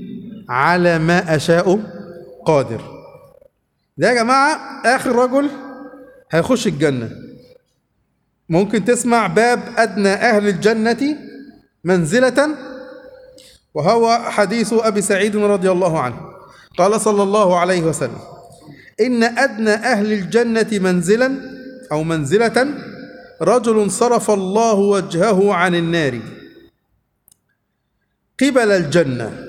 على ما أشاء قادر ده يا جماعة آخر رجل هيخش الجنة ممكن تسمع باب أدنى أهل الجنة منزلة وهو حديث أبي سعيد رضي الله عنه قال صلى الله عليه وسلم إن أدنى أهل الجنة منزلا أو منزلة رجل صرف الله وجهه عن النار قبل الجنة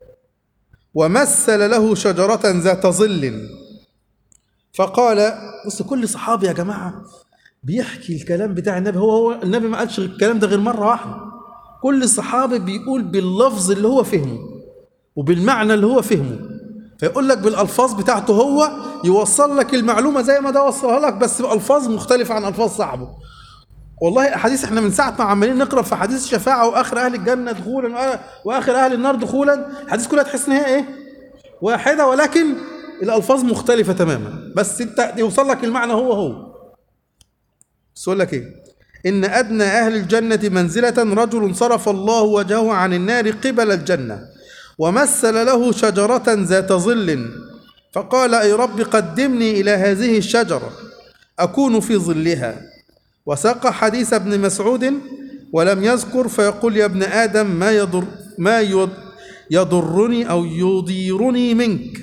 ومثل له شجرة ذات ظل فقال بص كل صحابي يا جماعة بيحكي الكلام بتاع النبي هو هو النبي ما قالش الكلام ده غير مرة واحدة كل صحابي بيقول باللفظ اللي هو فهمه وبالمعنى اللي هو فهمه فيقول لك بالالفاظ بتاعته هو يوصل لك المعلومه زي ما ده وصلها لك بس بالفاظ مختلفه عن الفاظ صاحبه والله احاديث احنا من ساعه ما عمالين نقرا في حديث الشفاعه واخر اهل الجنه دخولا واخر اهل النار دخولا الحديث كلها تحس ان هي ايه واحده ولكن الالفاظ مختلفه تماما بس انت يوصل لك المعنى هو هو بس اقول لك ايه ان ادنى اهل الجنه منزله رجل صرف الله وجهه عن النار قبل الجنه ومثل له شجره ذات ظل فقال اي رب قدمني الى هذه الشجره اكون في ظلها وساق حديث ابن مسعود ولم يذكر فيقول يا ابن ادم ما يضر ما يض- يضرني او يضيرني منك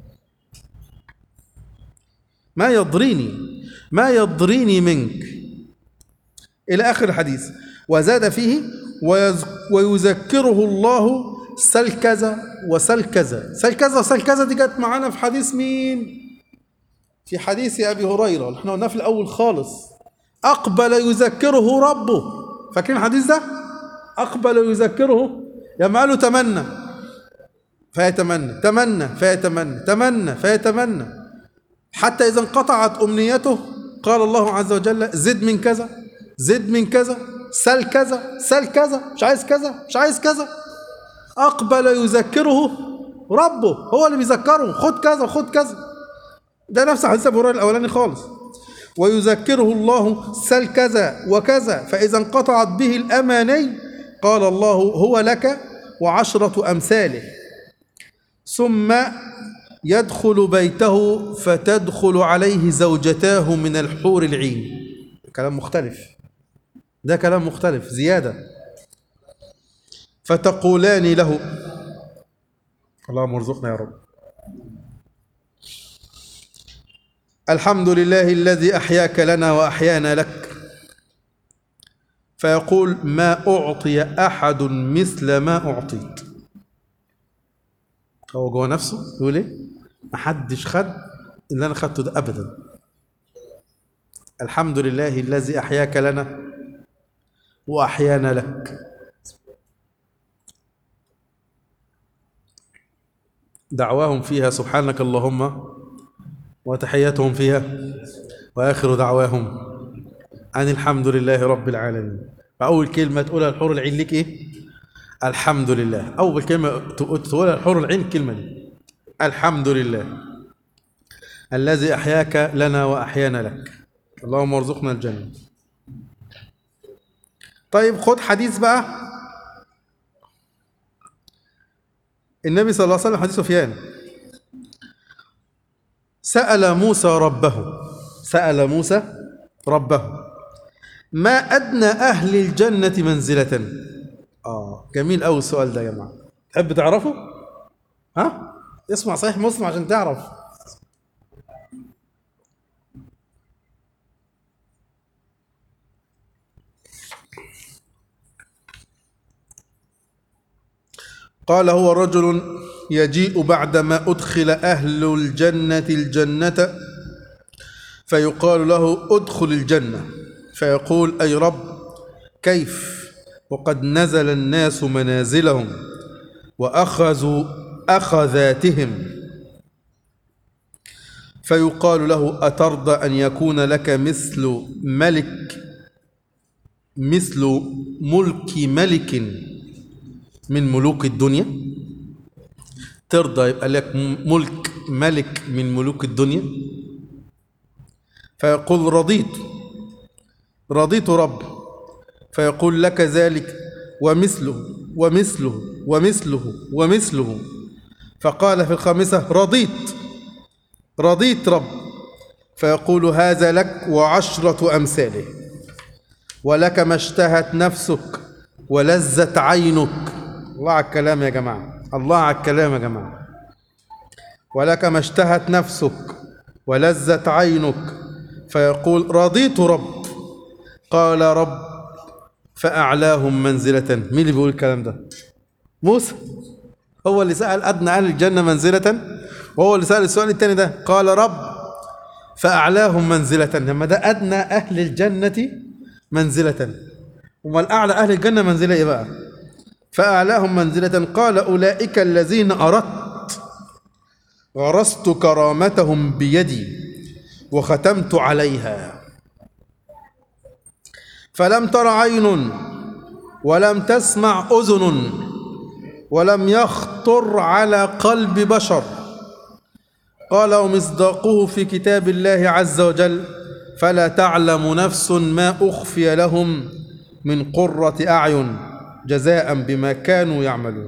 ما يضريني ما يضريني منك إلى آخر الحديث وزاد فيه ويز- ويذكره الله سل كذا وسل كذا سل كذا وسل كذا دي جت معانا في حديث مين في حديث أبي هريرة اللي احنا قلناه في الأول خالص أقبل يذكره ربه فاكرين الحديث ده أقبل يذكره لما قالوا تمنى فيتمنى تمنى فيتمنى تمنى فيتمنى حتى إذا انقطعت أمنيته قال الله عز وجل زد من كذا زد من كذا سل كذا سل كذا مش عايز كذا مش عايز كذا أقبل يذكره ربه هو اللي بيذكره خد كذا خد كذا ده نفس حديث أبو هريرة الأولاني خالص ويذكره الله سل كذا وكذا فإذا انقطعت به الأماني قال الله هو لك وعشرة أمثاله ثم يدخل بيته فتدخل عليه زوجتاه من الحور العين كلام مختلف ده كلام مختلف زيادة فتقولان له اللهم ارزقنا يا رب الحمد لله الذي أحياك لنا وأحيانا لك فيقول ما أعطي أحد مثل ما أعطيت هو جوه نفسه يقول ايه محدش خد اللي انا خدته ده ابدا الحمد لله الذي احياك لنا واحيانا لك دعواهم فيها سبحانك اللهم وتحياتهم فيها واخر دعواهم ان الحمد لله رب العالمين فاول كلمه تقولها الحور العين لك ايه الحمد لله أول كلمة تقولها الحور العين الكلمة دي الحمد لله الذي أحياك لنا وأحيانا لك اللهم ارزقنا الجنة طيب خد حديث بقى النبي صلى الله عليه وسلم حديث سفيان سأل موسى ربه سأل موسى ربه ما أدنى أهل الجنة منزلة اه جميل قوي السؤال ده يا جماعه تحب تعرفه ها اسمع صحيح مسلم عشان تعرف قال هو رجل يجيء بعدما أدخل أهل الجنة الجنة فيقال له ادخل الجنة فيقول أي رب كيف وقد نزل الناس منازلهم واخذوا اخذاتهم فيقال له اترضى ان يكون لك مثل ملك مثل ملك ملك من ملوك الدنيا ترضى يبقى لك ملك ملك من ملوك الدنيا فيقول رضيت رضيت رب فيقول لك ذلك ومثله ومثله ومثله ومثله فقال في الخامسة رضيت رضيت رب فيقول هذا لك وعشرة أمثاله ولك ما اشتهت نفسك ولذت عينك الله على الكلام يا جماعة الله على الكلام يا جماعة ولك ما اشتهت نفسك ولذت عينك فيقول رضيت رب قال رب فأعلاهم منزلة مين اللي بيقول الكلام ده موسى هو اللي سأل أدنى أهل الجنة منزلة وهو اللي سأل السؤال الثاني ده قال رب فأعلاهم منزلة لما ده أدنى أهل الجنة منزلة وما أعلى أهل الجنة منزلة إيه بقى فأعلاهم منزلة قال أولئك الذين أردت غرست كرامتهم بيدي وختمت عليها فلم تر عين ولم تسمع أذن ولم يخطر على قلب بشر قال ومصداقه في كتاب الله عز وجل فلا تعلم نفس ما أخفي لهم من قرة أعين جزاء بما كانوا يعملون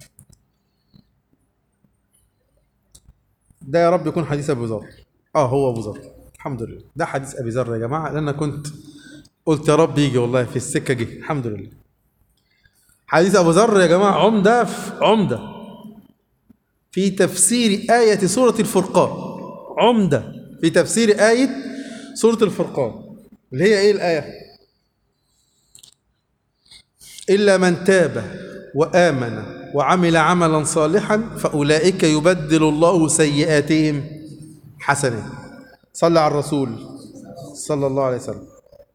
ده يا رب يكون حديث أبو ذر آه هو أبو ذر الحمد لله ده حديث أبي ذر يا جماعة لأن أنا كنت قلت يا رب يجي والله في السكة جه الحمد لله حديث أبو ذر يا جماعة عمدة في عمدة في تفسير آية سورة الفرقان عمدة في تفسير آية سورة الفرقان اللي هي إيه الآية إلا من تاب وآمن وعمل عملا صالحا فأولئك يبدل الله سيئاتهم حسنات صلى على الرسول صلى الله عليه وسلم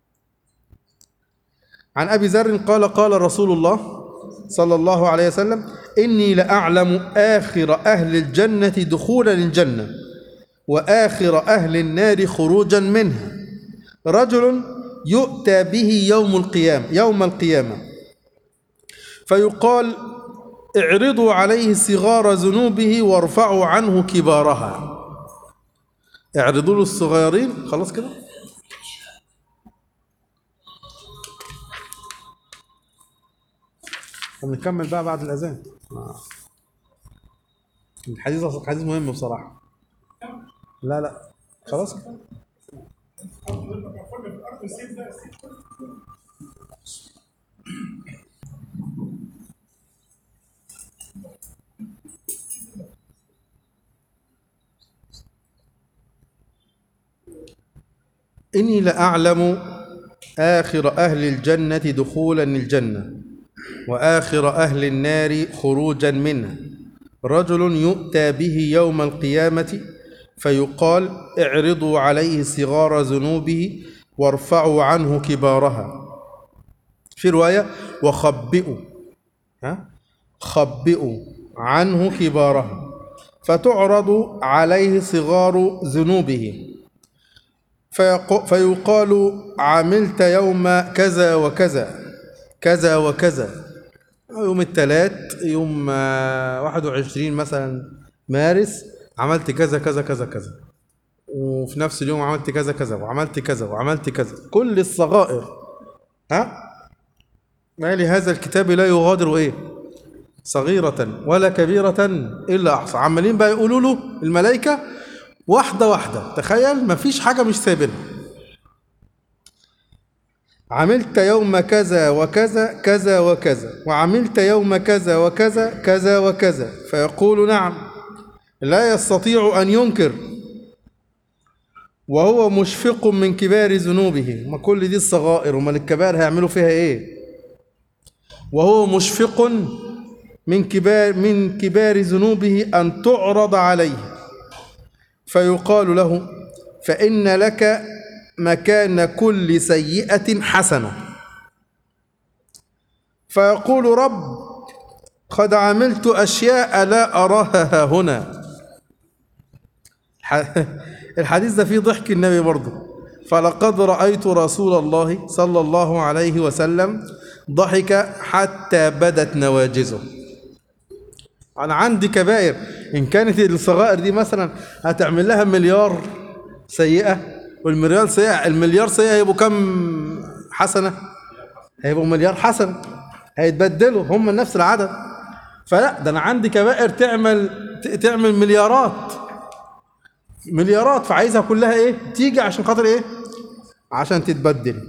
عن أبي ذر قال قال رسول الله صلى الله عليه وسلم إني لأعلم آخر أهل الجنة دخولا للجنة وآخر أهل النار خروجا منها رجل يؤتى به يوم القيامة يوم القيامة فيقال اعرضوا عليه صغار ذنوبه وارفعوا عنه كبارها اعرضوا له الصغيرين خلاص كده ونكمل بقى بعد الأذان آه. الحديث أصلا حديث مهم بصراحة لا لا خلاص إني لأعلم آخر أهل الجنة دخولا الجنة وآخر أهل النار خروجا منها رجل يؤتى به يوم القيامة فيقال اعرضوا عليه صغار ذنوبه وارفعوا عنه كبارها في رواية وخبئوا ها خبئوا عنه كبارها فتعرض عليه صغار ذنوبه فيق- فيقال عملت يوم كذا وكذا كذا وكذا يوم الثلاث يوم آه، 21 مثلا مارس عملت كذا كذا كذا كذا وفي نفس اليوم عملت كذا كذا وعملت كذا وعملت كذا كل الصغائر ها ما لهذا الكتاب لا يغادر ايه صغيرة ولا كبيرة إلا أحصى عمالين بقى يقولوا له الملائكة واحدة واحدة تخيل مفيش حاجة مش سايبينها عملت يوم كذا وكذا كذا وكذا وعملت يوم كذا وكذا كذا وكذا فيقول نعم لا يستطيع أن ينكر وهو مشفق من كبار ذنوبه ما كل دي الصغائر وما الكبار هيعملوا فيها ايه وهو مشفق من كبار من كبار ذنوبه أن تعرض عليه فيقال له فإن لك مكان كل سيئة حسنة فيقول رب قد عملت أشياء لا أراها هنا ح- الحديث ده فيه ضحك النبي برضه فلقد رأيت رسول الله صلى الله عليه وسلم ضحك حتى بدت نواجزه أنا عندي كبائر إن كانت الصغائر دي مثلا هتعمل لها مليار سيئة والمليار سيئة المليار سيئة هيبقوا كم حسنة؟ هيبقوا مليار حسنة هيتبدلوا هم نفس العدد فلا ده أنا عندي كبائر تعمل ت- تعمل مليارات مليارات فعايزها كلها ايه تيجي عشان خاطر ايه عشان تتبدل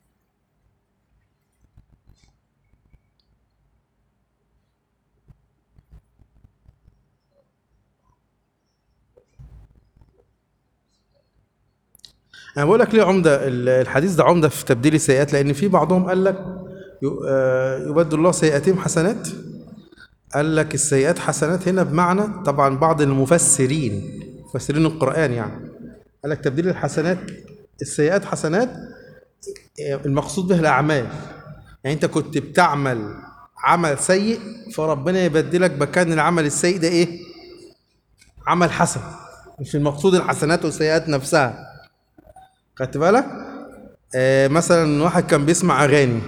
انا بقول لك ليه عمده ال- الحديث ده عمده في تبديل السيئات لان في بعضهم قال لك ي- آه، يبدل الله سيئاتهم حسنات قال لك السيئات حسنات هنا بمعنى طبعا بعض المفسرين مفسرين القرآن يعني قال لك تبديل الحسنات السيئات حسنات آه، المقصود به الأعمال يعني أنت كنت بتعمل عمل سيء فربنا يبدلك مكان العمل السيء ده إيه؟ عمل حسن مش المقصود الحسنات والسيئات نفسها خدت بالك؟ آه مثلا واحد كان بيسمع أغاني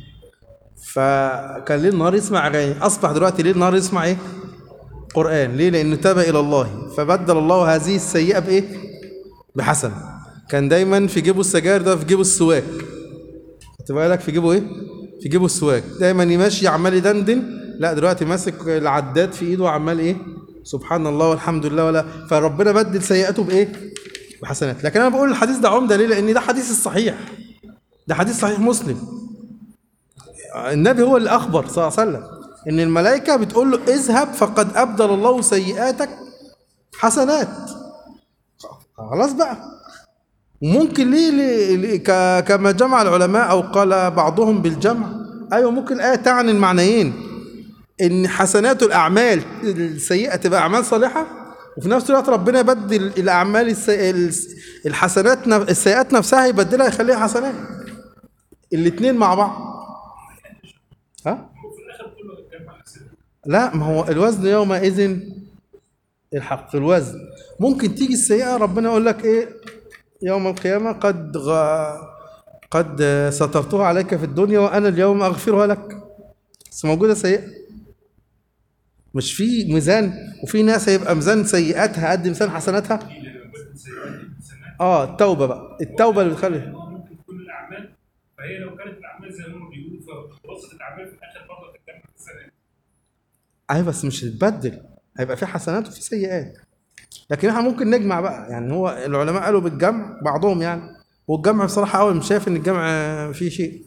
فكان ليل نهار يسمع اغاني اصبح دلوقتي ليل نهار يسمع ايه قران ليه لانه تاب الى الله فبدل الله هذه السيئه بايه بحسن كان دايما في جيبه السجاير ده في جيبه السواك خدت بالك في جيبه ايه في جيبه السواك دايما يمشي عمال يدندن لا دلوقتي ماسك العداد في ايده وعمال ايه سبحان الله والحمد لله ولا فربنا بدل سيئاته بايه بحسنات لكن انا بقول الحديث ده عمده ليه لان ده حديث الصحيح ده حديث صحيح مسلم النبي هو اللي اخبر صلى الله عليه وسلم ان الملائكه بتقول له اذهب فقد ابدل الله سيئاتك حسنات خلاص بقى ممكن ليه, ليه, ليه ك- كما جمع العلماء او قال بعضهم بالجمع ايوه ممكن الايه تعني المعنيين ان حسنات الاعمال السيئه تبقى اعمال صالحه وفي نفس الوقت ربنا يبدل الاعمال السي... الس- الحسنات نف... السيئات نفسها يبدلها يخليها حسنات الاثنين مع بعض ها وفي الاخر كله هيتجمع حسنات لا ما هو الوزن يومئذ الحق الوزن ممكن تيجي السيئة ربنا يقول لك ايه يوم القيامة قد غ... قد سترتها عليك في الدنيا وانا اليوم اغفرها لك بس موجودة سيئة مش في ميزان وفي ناس هيبقى ميزان سيئاتها قد ميزان حسناتها اللي لما بدل سيئات حسنات اه التوبة بقى التوبة اللي بتخلي هو ممكن تكون الاعمال فهي لو كانت الاعمال زي ما هم بيقولوا فخلاصه الاعمال في الاخر برضه هتتجمع حسنات ايوه بس مش هتتبدل هيبقى في حسنات وفي سيئات لكن احنا ممكن نجمع بقى يعني هو العلماء قالوا بالجمع بعضهم يعني والجمع بصراحه اول مش شايف ان الجمع فيه شيء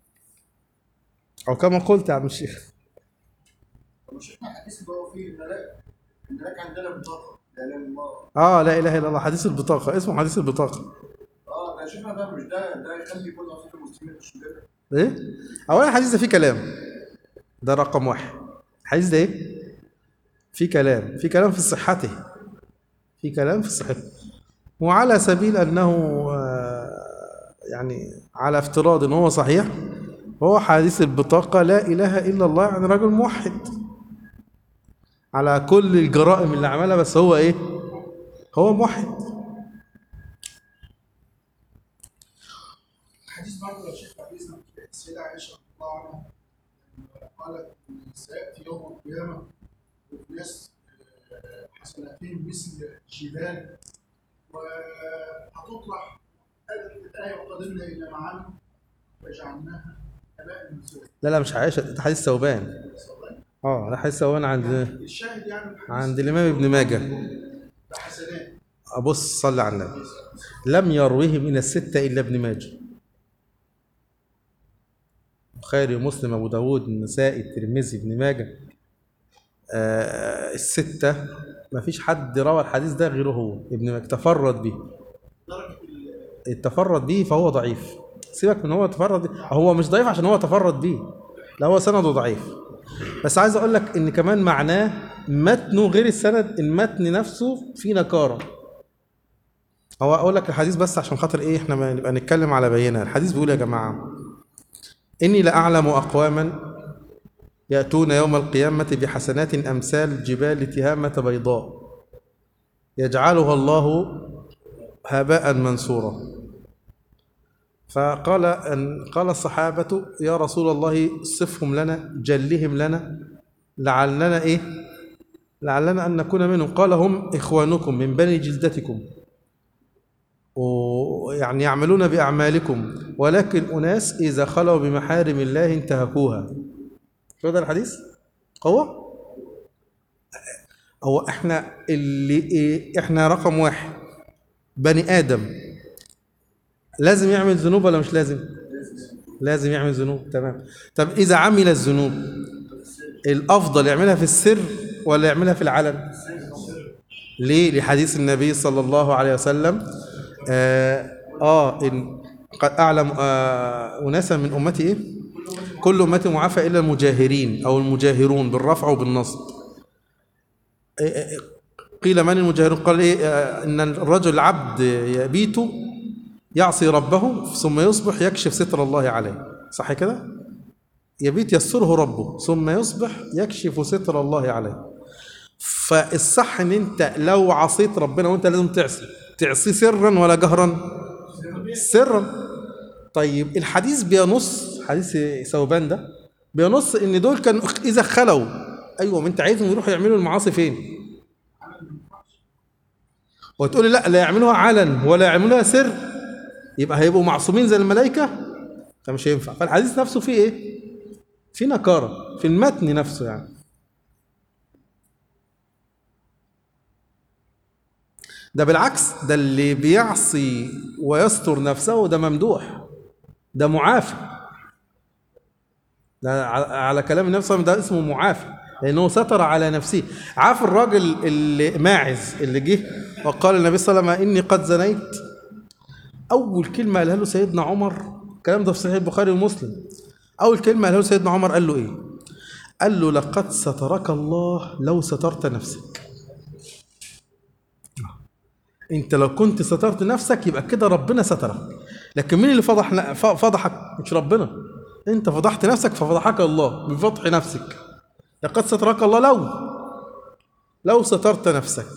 او كما قلت يا عم الشيخ مش احنا الحديث اللي هو فيه الملاك الملاك عندنا بطاقه لا اله الا الله اه لا اله الا الله حديث البطاقه اسمه حديث البطاقه اه ده شيخنا ده مش ده ده يخلي كل اصحاب المسلمين مش كده ايه اولا الحديث ده فيه كلام ده رقم واحد الحديث ده ايه فيه كلام في كلام في صحته في كلام في صحته وعلى سبيل انه آه، يعني على افتراض ان هو صحيح هو حديث البطاقه لا اله الا الله يعني رجل موحد على كل الجرائم اللي عملها بس هو ايه هو موحد الحديث برضه يا شيخ حديثنا السيدة عائشة رضي الله عنها قالت إن سيأتي يوم القيامة والناس آه، حسناتهم مثل جبال وهتطرح قالت الآية وقدمنا إلى ما عملوا فجعلناها هباء منثورا لا لا مش عائشه ده حديث ثوبان اه ده حديث ثوبان عند الشاهد يعني الحديث عند الامام ابن ماجه بحسنات أبص صلى على النبي لم يروه من الستة إلا ابن ماجه البخاري ومسلم أبو داود النسائي الترمذي ابن ماجه آه الستة ما فيش حد روى الحديث ده غيره هو ابن ماجه تفرد به درجة ال- التفرد به فهو ضعيف سيبك من هو تفرد به. هو مش ضعيف عشان هو تفرد به لا هو سنده ضعيف بس عايز اقول لك ان كمان معناه متنه غير السند المتن نفسه فيه نكاره هو اقول لك الحديث بس عشان خاطر ايه احنا ما نبقى نتكلم على بينه الحديث بيقول يا جماعه اني لاعلم اقواما ياتون يوم القيامه بحسنات امثال جبال تهامه بيضاء يجعلها الله هباء منثورا فقال أن قال الصحابة يا رسول الله صفهم لنا جلهم لنا لعلنا إيه لعلنا أن نكون منهم قال هم إخوانكم من بني جلدتكم ويعني يعملون بأعمالكم ولكن أناس إذا خلوا بمحارم الله انتهكوها شو ده الحديث؟ قوة؟ هو احنا اللي إيه احنا رقم واحد بني ادم لازم يعمل ذنوب ولا مش لازم لازم يعمل ذنوب تمام طب اذا عمل الذنوب الافضل يعملها في السر ولا يعملها في العلن ليه لحديث النبي صلى الله عليه وسلم آه, اه إن قد اعلم آه اناسا من امتي ايه كل امتي معافى الا المجاهرين او المجاهرون بالرفع وبالنصب إيه إيه قيل من المجاهرون قال ايه آه ان الرجل العبد يبيت يعصي ربه ثم يصبح يكشف ستر الله عليه صح كده يبيت يستره ربه ثم يصبح يكشف ستر الله عليه فالصح ان انت لو عصيت ربنا وانت لازم تعصي تعصي سرا ولا جهرا سرا طيب الحديث بينص حديث ثوبان ده بينص ان دول كانوا اذا خلوا ايوه ما انت عايزهم يروحوا يعملوا المعاصي فين وتقول لي لا لا يعملوها علن ولا يعملوها سر يبقى هيبقوا معصومين زي الملائكه فمش هينفع فالحديث نفسه فيه ايه في نكاره في المتن نفسه يعني ده بالعكس ده اللي بيعصي ويستر نفسه ده ممدوح ده معافى ده على كلام النبي صلى الله عليه وسلم ده اسمه معافى لانه ستر على نفسه عارف الراجل اللي ماعز اللي جه وقال النبي صلى الله عليه وسلم اني قد زنيت اول كلمه قالها له سيدنا عمر الكلام ده في صحيح البخاري ومسلم اول كلمه قالها له سيدنا عمر قال له ايه قال له لقد سترك الله لو سترت نفسك انت لو كنت سترت نفسك يبقى كده ربنا سترك لكن مين اللي فضح فضحك مش ربنا انت فضحت نفسك ففضحك الله بفضح نفسك لقد سترك الله لو لو سترت نفسك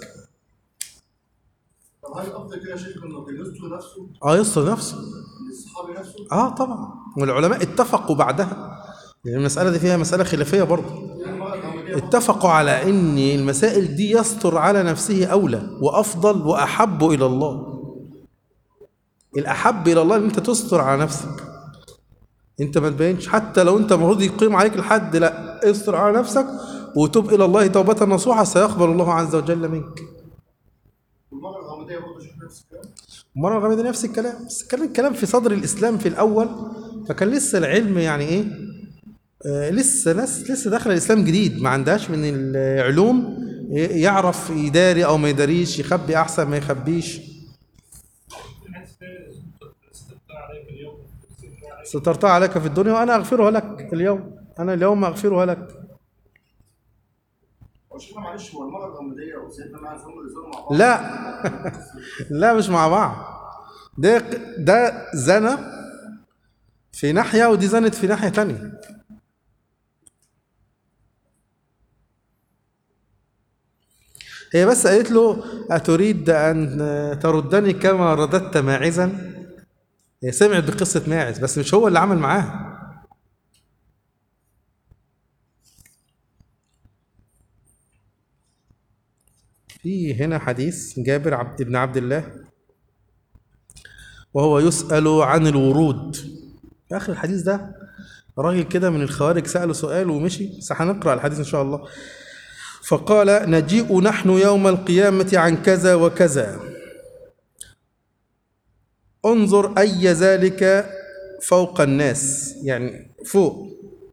طب هل الافضل كده يا شيخ انه كان يستر نفسه اه يستر نفسه لاصحاب نفسه؟ اه طبعا والعلماء اتفقوا بعدها يعني المسألة دي فيها مسألة خلافية برضه اتفقوا على ان المسائل دي يستر على نفسه اولى وافضل واحب الى الله الاحب الى الله ان انت تستر على نفسك انت ما تبينش حتى لو انت المفروض يقيم عليك الحد لا استر على نفسك وتوب الى الله توبه نصوحه سيقبل الله عز وجل منك والمرأة الغامضية برضه شيخ نفس الكلام مرة غامضة نفس الكلام بس كان الكلام في صدر الإسلام في الأول فكان لسه العلم يعني إيه آه لسه ناس لسه داخله الإسلام جديد ما عندهاش من العلوم يعرف يداري أو ما يداريش يخبي أحسن ما يخبيش الحديث ده استبقى عليك اليوم استبقى عليك سترتها عليك في الدنيا وأنا أغفرها لك اليوم أنا اليوم أغفرها لك هو شيخنا معلش هو المرأة الغامضية وسيدنا معاذ هم اللي زاروا مع بعض لا لا مش مع بعض ده ده زنى في ناحية ودي زنت في ناحية تانية هي بس قالت له أتريد أن تردني كما رددت ماعزا هي سمعت بقصة ماعز بس مش هو اللي عمل معاها في هنا حديث جابر عبد بن عبد الله وهو يسأل عن الورود في آخر الحديث ده راجل كده من الخوارج سأله سؤال ومشي بس هنقرأ الحديث إن شاء الله فقال نجيء نحن يوم القيامة عن كذا وكذا انظر أي ذلك فوق الناس يعني فوق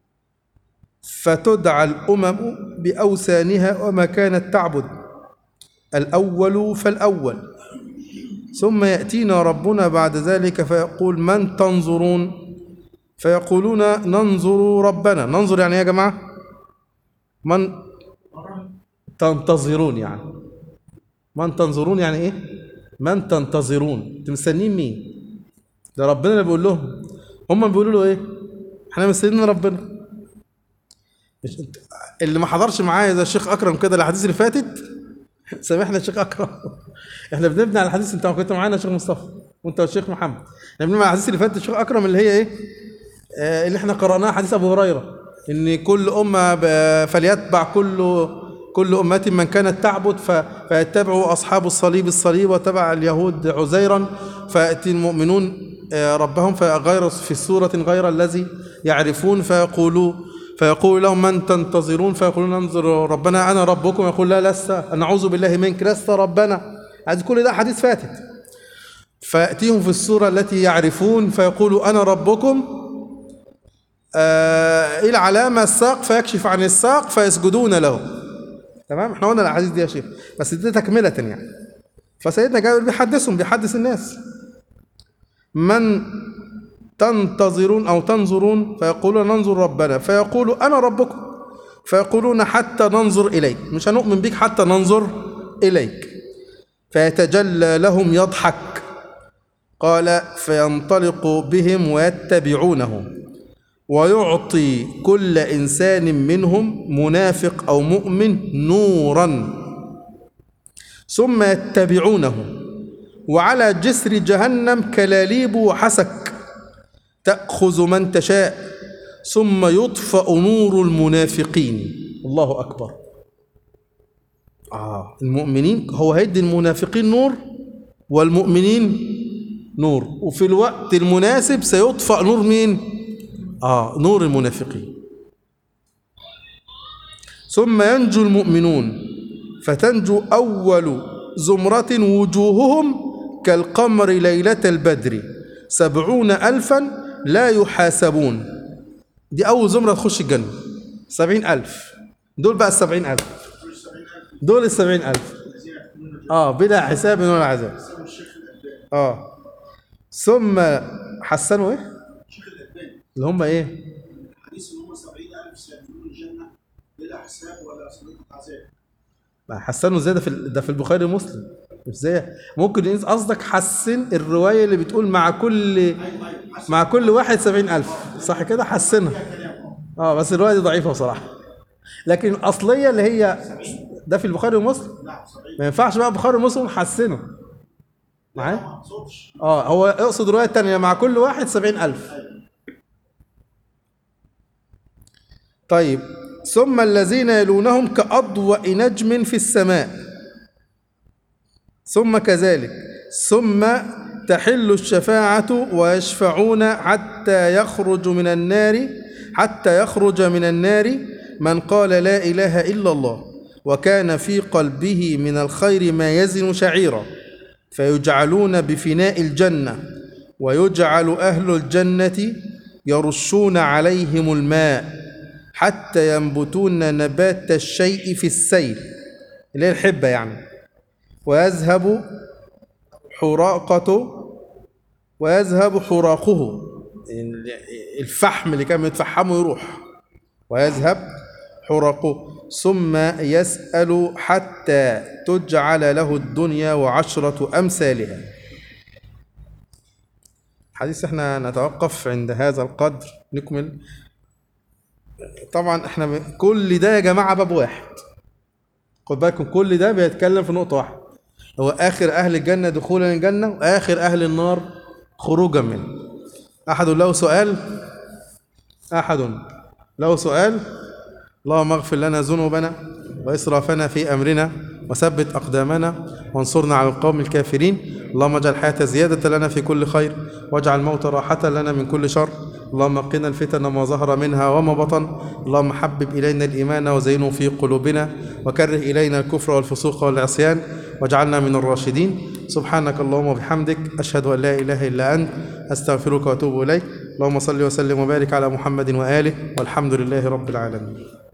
فتدعى الأمم بأوثانها وما كانت تعبد الأول فالأول ثم يأتينا ربنا بعد ذلك فيقول من تنظرون فيقولون ننظر ربنا ننظر يعني إيه يا جماعة من تنتظرون يعني من تنظرون يعني ايه من تنتظرون انتوا مستنيين مين ده ربنا اللي بيقول لهم هم بيقولوا له ايه احنا مستنيين ربنا مش انت اللي ما حضرش معايا زي الشيخ اكرم كده الاحاديث اللي فاتت سامحنا يا شيخ اكرم احنا بنبني على الحديث انت كنت معانا يا شيخ مصطفى وانت والشيخ محمد احنا بنبني على الحديث اللي فاتت الشيخ اكرم اللي هي ايه آه اللي احنا قراناه حديث ابو هريره ان كل امه ب- فليتبع كل كل أمة من كانت تعبد ف- فيتبعوا أصحاب الصليب الصليب وتبع اليهود عزيرا فيأتي المؤمنون آه، ربهم فغير في السورة غير الذي يعرفون فيقولوا فيقول لهم من تنتظرون فيقولون ننظر ربنا أنا ربكم يقول لا لست نعوذ بالله منك لست ربنا عايز كل ده حديث فاتت فيأتيهم في السورة التي يعرفون فيقولوا أنا ربكم آه إيه العلامة الساق فيكشف عن الساق فيسجدون له تمام احنا قلنا الاحاديث دي يا شيخ بس دي تكملة يعني فسيدنا جابر بيحدثهم بيحدث الناس من تنتظرون أو تنظرون فيقولون ننظر ربنا فيقول أنا ربكم فيقولون حتى ننظر إليك مش هنؤمن بك حتى ننظر إليك فيتجلى لهم يضحك قال فينطلق بهم ويتبعونه ويعطي كل إنسان منهم منافق أو مؤمن نورا ثم يتبعونه وعلى جسر جهنم كلاليب وحسك تأخذ من تشاء ثم يطفأ نور المنافقين الله أكبر آه المؤمنين هو هيدي المنافقين نور والمؤمنين نور وفي الوقت المناسب سيطفأ نور مين؟ آه نور المنافقين ثم ينجو المؤمنون فتنجو أول زمرة وجوههم كالقمر ليلة البدر سبعون ألفا لا يحاسبون دي أول زمرة تخش الجنة سبعين ألف دول بقى السبعين ألف دول السبعين ألف آه بلا حساب ولا عذاب آه ثم حسنوا إيه شيخ الألباني اللي هم إيه حديث ان هم 70000 سيدخلون الجنه بلا حساب ولا صلاه عذاب ما حسنوا ازاي ده في ال- ده في البخاري ومسلم مش زي ممكن انت قصدك حسن الروايه اللي بتقول مع كل مع كل واحد سبعين ألف صح كده حسنها اه بس الروايه دي ضعيفه بصراحه لكن الاصليه اللي هي ده في البخاري ومسلم ما ينفعش بقى البخاري ومسلم حسنه معايا ما اقصدش اه هو يقصد روايه تانية مع كل واحد سبعين ألف طيب ثم الذين يلونهم كأضواء نجم في السماء ثم كذلك ثم تحل الشفاعة ويشفعون حتى يخرج من النار حتى يخرج من النار من قال لا إله إلا الله وكان في قلبه من الخير ما يزن شعيرا فيجعلون بفناء الجنة ويجعل أهل الجنة يرشون عليهم الماء حتى ينبتون نبات الشيء في السيل اللي هي الحبة يعني ويذهب حراقته ويذهب حراقه الفحم اللي كان متفحمه يروح ويذهب حرقه ثم يسأل حتى تجعل له الدنيا وعشرة أمثالها حديث احنا نتوقف عند هذا القدر نكمل طبعا احنا ب- كل ده يا جماعة باب واحد خد بالكم كل ده بيتكلم في نقطة واحدة هو آخر أهل الجنة دخولا الجنة وآخر أهل النار خروجا منه أحد له سؤال أحد له سؤال اللهم اغفر لنا ذنوبنا وإسرافنا في أمرنا وثبت أقدامنا وانصرنا على القوم الكافرين اللهم اجعل الحياة زيادة لنا في كل خير واجعل الموت راحة لنا من كل شر اللهم قنا الفتن ما ظهر منها وما بطن اللهم حبب إلينا الإيمان وزينه في قلوبنا وكره إلينا الكفر والفسوق والعصيان واجعلنا من الراشدين سبحانك اللهم وبحمدك أشهد أن لا إله إلا أنت أستغفرك وأتوب إليك اللهم صل وسلم وبارك على محمد وآله والحمد لله رب العالمين